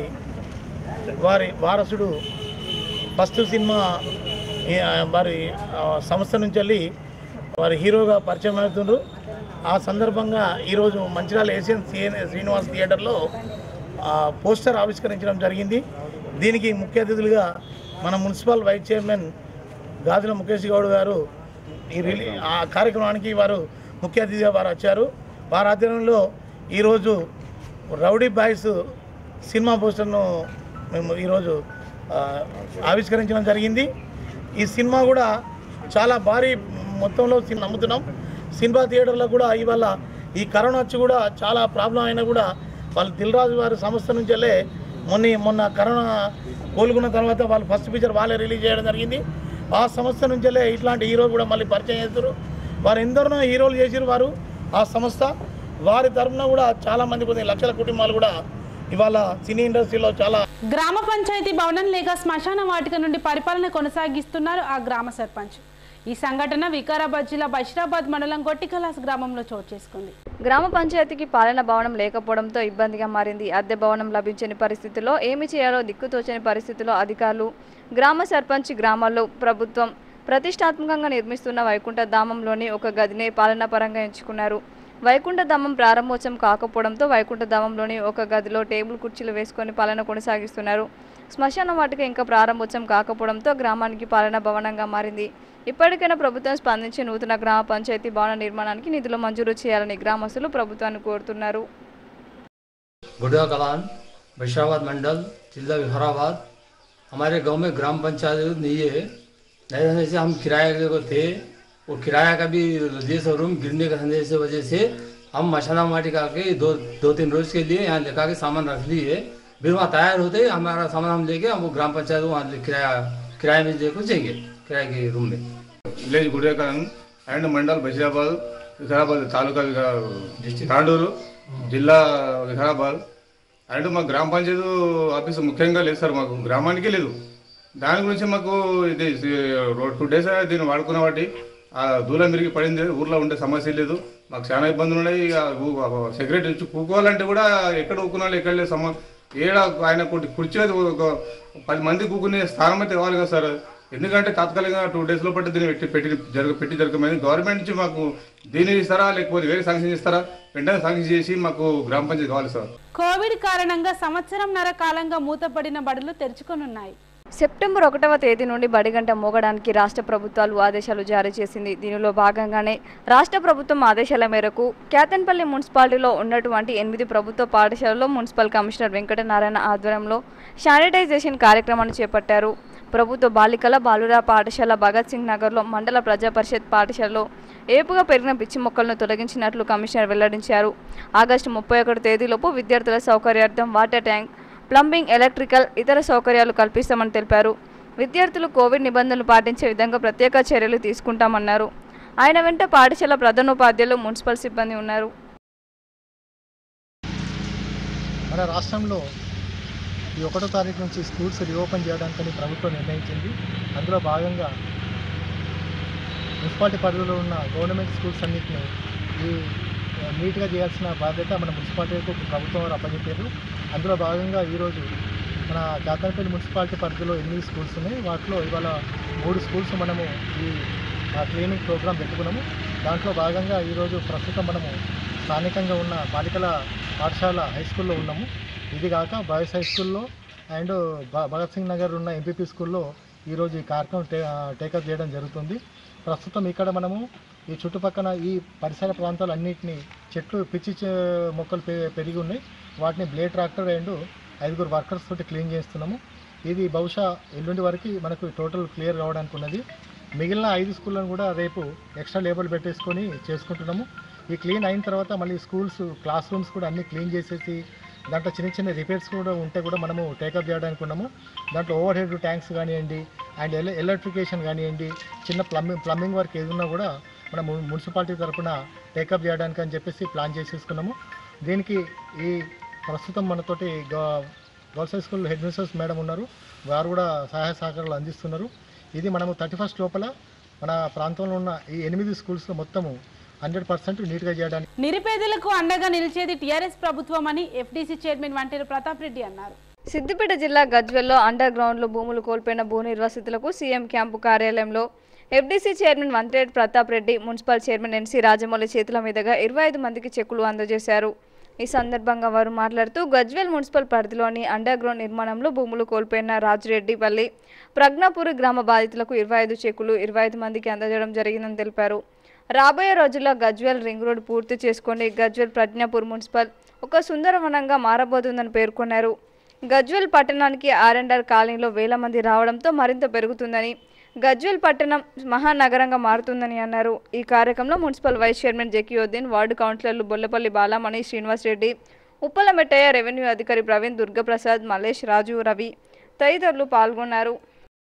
వారి వారసుడు ఫస్ట్ సినిమా ఈ, ఆ, వారి ఆ, సంస్థ నుంచి వెళ్ళి వారి హీరోగా పరిచయం అవుతుండ్రు ఆ సందర్భంగా ఈరోజు మంచిర్యాల ఏషియన్ సిఎన్ శ్రీనివాస్ థియేటర్లో ఆ, పోస్టర్ ఆవిష్కరించడం జరిగింది దీనికి ముఖ్య అతిథులుగా మన municipal vice chairman Gajula Mukesh Goud గారు ఈ రిలీ ఆ కార్యక్రమానికి వారు ముఖ్య అతిథిగా వారు వచ్చారు వారి ఆధ్వర్యంలో ఈరోజు రౌడీ బాయ్స్ సినిమా పోస్టర్ను మేము ఈరోజు ఆ, ఆవిష్కరించడం జరిగింది ఈ సినిమా కూడా చాలా భారీ మొత్తంలో సినిమా నమ్ముతున్నాం సినిమా థియేటర్లో కూడా ఇవాళ ఈ కరోనా వచ్చి కూడా చాలా ప్రాబ్లం అయినా కూడా వాళ్ళు దిల్రాజు వారి సంస్థ నుంచి వెళ్ళే మొన్న మొన్న కరోనా కోలుకున్న తర్వాత వాళ్ళు ఫస్ట్ పిక్చర్ వాళ్ళే రిలీజ్ చేయడం జరిగింది ఆ సంస్థ నుంచి వెళ్ళే ఇట్లాంటి హీరో కూడా మళ్ళీ పరిచయం చేస్తారు వారు ఎందరినో హీరోలు చేసారు వారు ఆ సంస్థ వారి తరఫున కూడా చాలా మంది కొన్ని లక్షల కుటుంబాలు కూడా ఇవాళ సినీ ఇండస్ట్రీలో చాలా గ్రామ పంచాయతీ భవనం లేక శ్మశాన వాటిక నుండి పరిపాలన కొనసాగిస్తున్నారు ఆ గ్రామ సర్పంచ్ ఈ సంఘటన వికారాబాద్ జిల్లా బషీరాబాద్ మండలం గొట్టికలాస్ గ్రామంలో చోటు చేసుకుంది గ్రామ పంచాయతీకి పాలన భవనం లేకపోవడంతో ఇబ్బందిగా మారింది అద్దె భవనం లభించని పరిస్థితిలో ఏమి చేయాలో దిక్కుతోచని పరిస్థితిలో అధికారులు గ్రామ సర్పంచ్ గ్రామాల్లో ప్రభుత్వం ప్రతిష్టాత్మకంగా నిర్మిస్తున్న వైకుంఠ ధామంలోని ఒక గదిని పాలనాపరంగా ఎంచుకున్నారు వైకుంఠ ధామం ప్రారంభోత్సవం కాకపోవడంతో వైకుంఠ ధామంలోని ఒక గదిలో టేబుల్ కుర్చీలు వేసుకొని పాలన కొనసాగిస్తున్నారు శ్మశాన వాటిక ఇంకా ప్రారంభోత్సవం కాకపోవడంతో గ్రామానికి పాలనా భవనంగా మారింది ఇప్పటికైనా ప్రభుత్వం స్పందించి నూతన గ్రామ పంచాయతీ భవన నిర్మాణానికి నిధులు మంజూరు చేయాలని గ్రామస్తులు ప్రభుత్వాన్ని కోరుతున్నారు गुड़िया कलान वैशाबाद मंडल जिला विहाराबाद हमारे गांव में ग्राम पंचायत नहीं है नहीं रहने से हम किराए को थे वो किराया का भी रेडियस और रूम गिरने का रहने से वजह से हम मशाना माटी का के दो दो तीन रोज के लिए यहाँ लेकर के सामान रख लिए फिर वहाँ तैयार होते ही हमारा सामान हम लेके हम वो ग्राम पंचायत वहाँ ले- किराया किराए में लेकर जाएंगे किराए के रूम में విలేజ్ గుడేకరం అండ్ మండల్ బషీరాబాద్ వికారాబాద్ తాలూకా వికా- తాండూరు జిల్లా వికారాబాద్ అండ్ మా గ్రామ పంచాయతీ ఆఫీస్ ముఖ్యంగా లేదు సార్ మాకు గ్రామానికే లేదు దాని గురించి మాకు ఇది టూ డేస్ దీన్ని వాడుకున్న వాటి ఆ దూరం మెరిగి పడింది ఊర్లో ఉండే సమస్య లేదు మాకు చాలా ఇబ్బందులు ఉన్నాయి ఇక ఊ- సిగరెట్ ఇచ్చి కూకోవాలంటే కూడా ఎక్కడ ఊకున్నాళ్ళు ఎక్కడ లేదు సమ ఏడ ఆయన కుర్చీ కుర్చీ అయితే ఒక పది మంది కూకునే స్థానం అయితే కావాలి కదా సార్ ఎందుకంటే తాత్కాలికంగా టూ డేస్ లో పట్టి దీన్ని పెట్టి పెట్టి జరగ పెట్టి జరగమైంది గవర్నమెంట్ నుంచి మాకు దీన్ని ఇస్తారా లేకపోతే వేరే శాంక్షన్ ఇస్తారా వెంటనే శాంక్షన్ చేసి మాకు గ్రామ పంచాయతీ కావాలి సార్ కోవిడ్ కారణంగా సంవత్సరంన్నర కాలంగా మూతపడిన బడులు తెరుచుకొనున్నాయి సెప్టెంబర్ ఒకటవ తేదీ నుండి బడిగంట మోగడానికి రాష్ట్ర ప్రభుత్వాలు ఆదేశాలు జారీ చేసింది దీనిలో భాగంగానే రాష్ట్ర ప్రభుత్వం ఆదేశాల మేరకు కేతన్పల్లి మున్సిపాలిటీలో ఉన్నటువంటి ఎనిమిది ప్రభుత్వ పాఠశాలలో మున్సిపల్ కమిషనర్ వెంకటనారాయణ ఆధ్వర్యంలో శానిటైజేషన్ కార్యక్రమాన్ని చేపట్టారు ప్రభుత్వ బాలికల బాలుర పాఠశాల భగత్ సింగ్ నగర్లో మండల ప్రజా పరిషత్ పాఠశాలలో ఏపుగా పెరిగిన పిచ్చి మొక్కలను తొలగించినట్లు కమిషనర్ వెల్లడించారు ఆగస్టు ముప్పై ఒకటి తేదీలోపు విద్యార్థుల సౌకర్యార్థం వాటర్ ట్యాంక్ ప్లంబింగ్ ఎలక్ట్రికల్ ఇతర సౌకర్యాలు కల్పిస్తామని తెలిపారు విద్యార్థులు కోవిడ్ నిబంధనలు పాటించే విధంగా ప్రత్యేక చర్యలు తీసుకుంటామన్నారు ఆయన వెంట పాఠశాల ప్రధానోపాధ్యాయులు మున్సిపల్ సిబ్బంది ఉన్నారు మన రాష్ట్రంలో ఈ ఒకటో తారీఖు నుంచి స్కూల్స్ రీఓపెన్ చేయడానికని ప్రభుత్వం నిర్ణయించింది అందులో భాగంగా మున్సిపాలిటీ పరిధిలో ఉన్న గవర్నమెంట్ స్కూల్స్ అన్నింటినీ ఈ ఆ, నీట్గా చేయాల్సిన బాధ్యత మన మున్సిపాలిటీకు ప్రభుత్వం వారు అప్పచెప్పారు అందులో భాగంగా ఈరోజు మన జాతరపల్లి మున్సిపాలిటీ పరిధిలో ఎనిమిది స్కూల్స్ ఉన్నాయి వాటిలో ఇవాళ మూడు స్కూల్స్ మనము ఈ క్లీనింగ్ ప్రోగ్రాం పెట్టుకున్నాము దాంట్లో భాగంగా ఈరోజు ప్రస్తుతం మనము స్థానికంగా ఉన్న బాలికల పాఠశాల హై స్కూల్లో ఉన్నాము ఇది కాక బాయ్స్ హై స్కూల్లో అండ్ భ- భగత్ సింగ్ నగర్ ఉన్న ఎంపీపీ స్కూల్లో ఈరోజు ఈ కార్యక్రమం టే టేకప్ చేయడం జరుగుతుంది ప్రస్తుతం ఇక్కడ మనము ఈ చుట్టుపక్కల ఈ పరిసర ప్రాంతాలన్నింటినీ చెట్లు పిచ్చి చె- మొక్కలు పె- పెరిగి ఉన్నాయి వాటిని బ్లేడ్ ట్రాక్టర్ అండ్ ఐదుగురు వర్కర్స్ తోటి క్లీన్ చేస్తున్నాము ఇది బహుశా ఎల్లుండి వరకు మనకు టోటల్ క్లియర్ కావడానికి ఉన్నది మిగిలిన ఐదు స్కూళ్ళను కూడా రేపు ఎక్స్ట్రా లేబర్ పెట్టేసుకొని చేసుకుంటున్నాము ఈ క్లీన్ అయిన తర్వాత మళ్ళీ స్కూల్స్ క్లాస్ రూమ్స్ కూడా అన్ని క్లీన్ చేసేసి దాంట్లో చిన్న చిన్న రిపేర్స్ కూడా ఉంటే కూడా మనము టేకప్ చేయడానికి ఉన్నాము దాంట్లో ఓవర్ హెడ్ ట్యాంక్స్ కానివ్వండి అండ్ ఎల ఎలక్ట్రికేషన్ కానివ్వండి చిన్న ప్లంబింగ్ ప్లంబింగ్ వర్క్ ఏదున్నా కూడా మనం ము- మున్సిపాలిటీ తరఫున టేకప్ చేయడానికి అని చెప్పేసి ప్లాన్ చేసేసుకున్నాము దీనికి ఈ ప్రస్తుతం మనతోటి గ- girls high school head mistress madam ఉన్నారు వారు కూడా సహాయ సహకారాలు అందిస్తున్నారు ఇది మనము థర్టీ ఫస్ట్ లోపల మన ప్రాంతంలో ఉన్న ఈ ఎనిమిది స్కూల్స్లో మొత్తము హండ్రెడ్ పర్సెంట్ నీట్గా చేయడానికి నిరుపేదలకు అండగా నిలిచేది టీఆర్ఎస్ ప్రభుత్వం అని ఎఫ్డీసీ చైర్మన్ వంటేరు ప్రతాప్ రెడ్డి అన్నారు సిద్దిపేట జిల్లా గజ్వెల్లో అండర్ గ్రౌండ్లో భూములు కోల్పోయిన భూ నిర్వాసితులకు సీఎం క్యాంపు కార్యాలయంలో FDC chairman Vanteru Pratap Reddy municipal chairman NC Rajamouli చేతుల మీదుగా ఇరవై ఐదు మందికి చెక్కులు అందజేశారు ఈ సందర్భంగా వారు మాట్లాడుతూ గజ్వెల్ మున్సిపల్ పరిధిలోని అండర్ గ్రౌండ్ నిర్మాణంలో భూములు కోల్పోయిన రాజురెడ్డిపల్లి ప్రజ్ఞాపూర్ గ్రామ బాధితులకు ఇరవై ఐదు చెక్కులు ఇరవై ఐదు మందికి అందజేయడం జరిగిందని తెలిపారు రాబోయే రోజుల్లో గజ్వెల్ రింగ్ రోడ్ పూర్తి చేసుకొని గజ్వెల్ ప్రజ్ఞాపూర్ మున్సిపల్ ఒక సుందరవనంగా మారబోతుందని పేర్కొన్నారు గజ్వెల్ పట్టణానికి ఆర్ అండ్ ఆర్ కాలనీలో వేల మంది రావడంతో మరింత పెరుగుతుందని గజ్వెల్ పట్టణం మహానగరంగా మారుతుందని అన్నారు ఈ కార్యక్రమంలో municipal vice chairman Zakiuddin ward కౌన్సిలర్లు బొల్లపల్లి బాలామణి శ్రీనివాస్ రెడ్డి ఉప్పలమెట్టయ్య రెవెన్యూ అధికారి ప్రవీణ్ దుర్గప్రసాద్ మల్లేష్ రాజు రవి తదితరులు పాల్గొన్నారు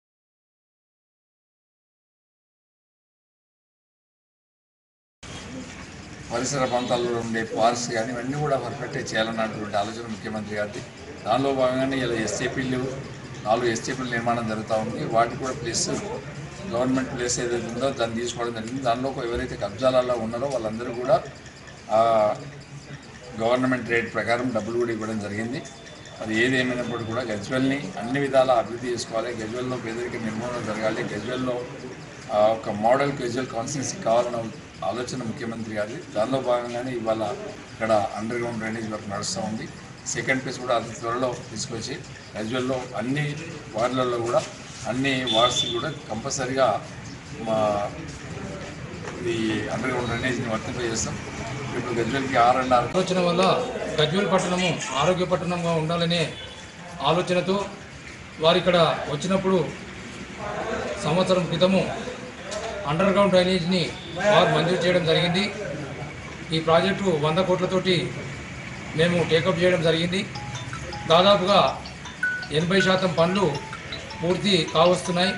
పరిసర ప్రాంతాల్లో ఉండే పార్క్స్ కానీ ఇవన్నీ కూడా పర్ఫెక్ట్గా చేయాలన్నటువంటి ఆలోచన ముఖ్యమంత్రి గారిది దానిలో భాగంగానే ఇలా ఎస్టీపీలు నాలుగు ఎస్టీపీలు నిర్మాణం జరుగుతూ ఉంది వాటికి కూడా ప్లేస్ గవర్నమెంట్ ప్లేస్ ఏదైతే ఉందో దాన్ని తీసుకోవడం జరిగింది దానిలో ఎవరైతే కబ్జాలలో ఉన్నారో వాళ్ళందరూ కూడా ఆ గవర్నమెంట్ రేట్ ప్రకారం డబ్బులు కూడా ఇవ్వడం జరిగింది అది ఏది ఏమైనప్పుడు కూడా గజ్వెల్ని అన్ని విధాలా అభివృద్ధి చేసుకోవాలి గజ్వెల్లో పేదరిక నిర్మూలన జరగాలి గజ్వెల్లో ఆ, ఒక మోడల్ క్యాజువల్ కాన్స్టిట్యూన్సీ కావాలన్న ఆలోచన ముఖ్యమంత్రి గారి దానిలో భాగంగానే ఇవాళ ఇక్కడ అండర్ గ్రౌండ్ డ్రైనేజ్ వర్క్ నడుస్తూ ఉంది సెకండ్ ఫేజ్ కూడా అతి త్వరలో తీసుకొచ్చి క్యాజువల్లో అన్ని వార్డులలో కూడా అన్ని వార్డ్స్ కూడా కంపల్సరీగా మా ఈ అండర్ గ్రౌండ్ డ్రైనేజ్ని వర్తింపజేస్తాం ఇప్పుడు గజ్వెల్కి ఆర్ అండ్ ఆర్ ఆలోచన వల్ల గజ్వేల్ పట్టణము ఆరోగ్య పట్టణంగా ఉండాలనే ఆలోచనతో వారు ఇక్కడ వచ్చినప్పుడు సంవత్సరం క్రితము అండర్ గ్రౌండ్ డ్రైనేజ్ని వారు మంజూరు చేయడం జరిగింది ఈ ప్రాజెక్టు వంద కోట్లతోటి మేము టేకప్ చేయడం జరిగింది దాదాపుగా ఎనభై శాతం పనులు పూర్తి కావస్తున్నాయి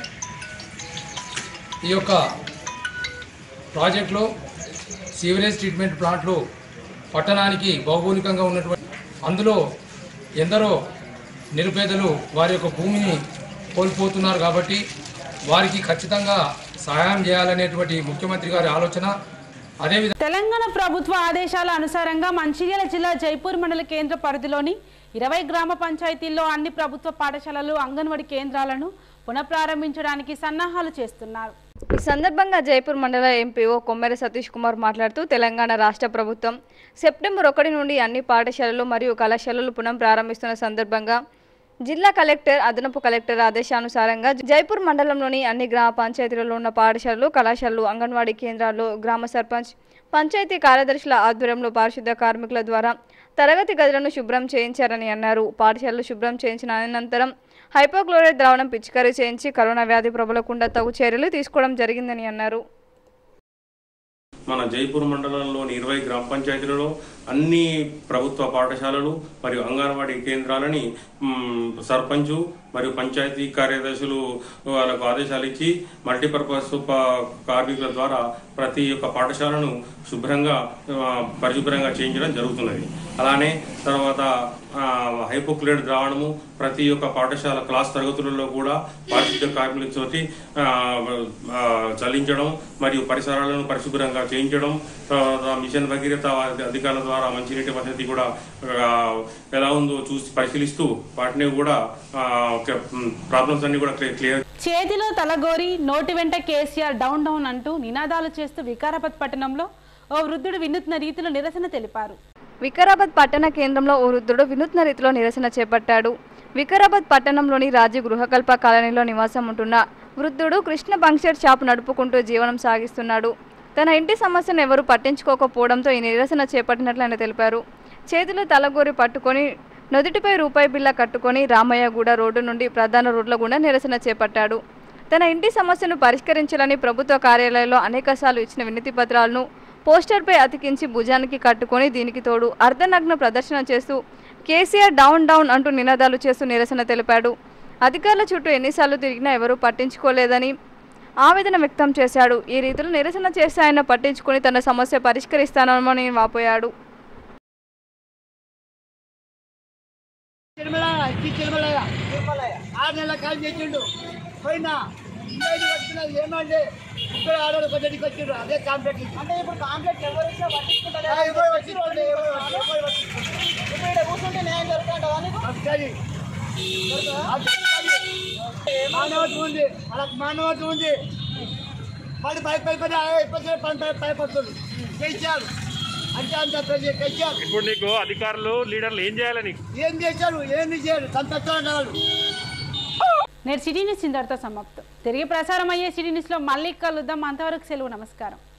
ఈ యొక్క ప్రాజెక్టులో సీవరేజ్ ట్రీట్మెంట్ ప్లాంట్లు పట్టణానికి భౌగోళికంగా ఉన్నటువంటి అందులో ఎందరో నిరుపేదలు వారి యొక్క భూమిని కోల్పోతున్నారు కాబట్టి వారికి ఖచ్చితంగా సహాయం చేయాలనేటువంటి ముఖ్యమంత్రి గారి ఆలోచన అదేవిధంగా తెలంగాణ ప్రభుత్వ ఆదేశాల అనుసారంగా మంచిర్యాల జిల్లా జైపూర్ మండల కేంద్ర పరిధిలోని ఇరవై గ్రామ పంచాయతీల్లో అన్ని ప్రభుత్వ పాఠశాలలు అంగన్వాడీ కేంద్రాలను పునఃప్రారంభించడానికి సన్నాహాలు చేస్తున్నారు ఈ సందర్భంగా జైపూర్ మండల ఎంపీఓ కొమ్మెర సతీష్ కుమార్ మాట్లాడుతూ తెలంగాణ రాష్ట్ర ప్రభుత్వం సెప్టెంబర్ ఒకటి నుండి అన్ని పాఠశాలలు మరియు కళాశాలలు పునః ప్రారంభిస్తున్న సందర్భంగా జిల్లా కలెక్టర్ అదనపు కలెక్టర్ ఆదేశానుసారంగా జైపూర్ మండలంలోని అన్ని గ్రామ పంచాయతీలలో ఉన్న పాఠశాలలు కళాశాలలు అంగన్వాడీ కేంద్రాల్లో గ్రామ సర్పంచ్ పంచాయతీ కార్యదర్శుల ఆధ్వర్యంలో పారిశుద్ధ కార్మికుల ద్వారా తరగతి గదులను శుభ్రం చేయించారని అన్నారు పాఠశాలలు శుభ్రం చేయించిన అనంతరం హైపోక్లోరైడ్ ద్రావణం పిచికారీ చేయించి కరోనా వ్యాధి ప్రబలకుండా తగు చర్యలు తీసుకోవడం జరిగిందని అన్నారు మన జైపూర్ మండలంలోని ఇరవై గ్రామ పంచాయతీలలో అన్ని ప్రభుత్వ పాఠశాలలు మరియు అంగన్వాడీ కేంద్రాలని మ్, సర్పంచు మరియు పంచాయతీ కార్యదర్శులు వాళ్ళకు ఆదేశాలు ఇచ్చి మల్టీపర్పస్ ప- కార్మికుల ద్వారా ప్రతి ఒక్క పాఠశాలను శుభ్రంగా ఆ, పరిశుభ్రంగా చేయించడం జరుగుతున్నది అలానే తర్వాత ఆ, హైపోక్లేట్ ద్రావణము ప్రతి ఒక్క పాఠశాల క్లాస్ తరగతులలో కూడా పారిశుద్ధ్య కార్మికులతోటి ఆ, ఆ, చల్లించడం మరియు పరిసరాలను పరిశుభ్రంగా చేయించడం తర్వాత మిషన్ భగీరథ అధికారుల ద్వారా మంచినీటి వసతి కూడా ఆ, ఎలా ఉందో చూసి పరిశీలిస్తూ వాటిని కూడా ప్రాబ్లమ్స్ అన్ని కూడా క్లియర్ చేతిలో తలగోరి నోటి వెంట కేసీఆర్ డౌన్ డౌన్ అంటూ నినాదాలు చేస్తూ వికారాబాద్ పట్టణంలో ఓ వృద్ధుడు వినూత్న రీతిలో నిరసన తెలిపారు వికారాబాద్ పట్టణ కేంద్రంలో ఓ వృద్ధుడు వినూత్న రీతిలో నిరసన చేపట్టాడు వికారాబాద్ పట్టణంలోని రాజు గృహకల్ప కాలనీలో నివాసం ఉంటున్న వృద్ధుడు కృష్ణ బంక్షర్ షాప్ నడుపుకుంటూ జీవనం సాగిస్తున్నాడు తన ఇంటి సమస్యను ఎవరూ పట్టించుకోకపోవడంతో ఈ నిరసన చేపట్టినట్లు ఆయన తెలిపారు చేతిలో తలగోరి పట్టుకొని నుదుటిపై రూపాయి బిల్ల కట్టుకొని రామయ్యగూడ రోడ్డు నుండి ప్రధాన రోడ్ల గుండా నిరసన చేపట్టాడు తన ఇంటి సమస్యను పరిష్కరించాలని ప్రభుత్వ కార్యాలయంలో అనేకసార్లు ఇచ్చిన వినతి పత్రాలను పోస్టర్పై అతికించి భుజానికి కట్టుకొని దీనికి తోడు అర్ధనగ్న ప్రదర్శన చేస్తూ కేసీఆర్ డౌన్ డౌన్ అంటూ నినాదాలు చేస్తూ నిరసన తెలిపాడు అధికారుల చుట్టూ ఎన్నిసార్లు తిరిగినా ఎవరూ పట్టించుకోలేదని ఆవేదన వ్యక్తం చేశాడు ఈ రీతిలో నిరసన చేస్తే ఆయన పట్టించుకొని తన సమస్య పరిష్కరిస్తానని వాపోయాడు తిరుమలయ్య ఎక్కి తిరుమలయ్య ఆరు నెలల కాలం చేసిండు పోయినా ఇంకోటి వచ్చినది ఏమంటే ఇక్కడ ఆడవాళ్ళు కొంచెంకి వచ్చిండ్రు అదే కాంప్లెక్ట్ అంటే ఇప్పుడు కాంప్లెక్ట్ ఎవరు వచ్చినా పట్టించుకుంటారు ఇప్పుడు కూర్చుంటే న్యాయం జరుగుతుందా మానవత్వం ఉంది వాళ్ళకి మానవత్వం ఉంది వాళ్ళు భయపడిపోయి అయిపోతే పని భయపడుతుంది కేసీఆర్ అంటే అంత ప్రజలు కేసీఆర్ ఇప్పుడు నీకు అధికారులు లీడర్లు ఏం చేయాలి నీకు ఏం చేశారు ఏం చేశారు చంపేస్తారంటే వాళ్ళు నేడు సిటీ న్యూస్ ఇంతటితో సమాప్తం తిరిగి ప్రసారం అయ్యే సిటీ న్యూస్లో మళ్ళీ కలుద్దాం అంతవరకు సెలవు నమస్కారం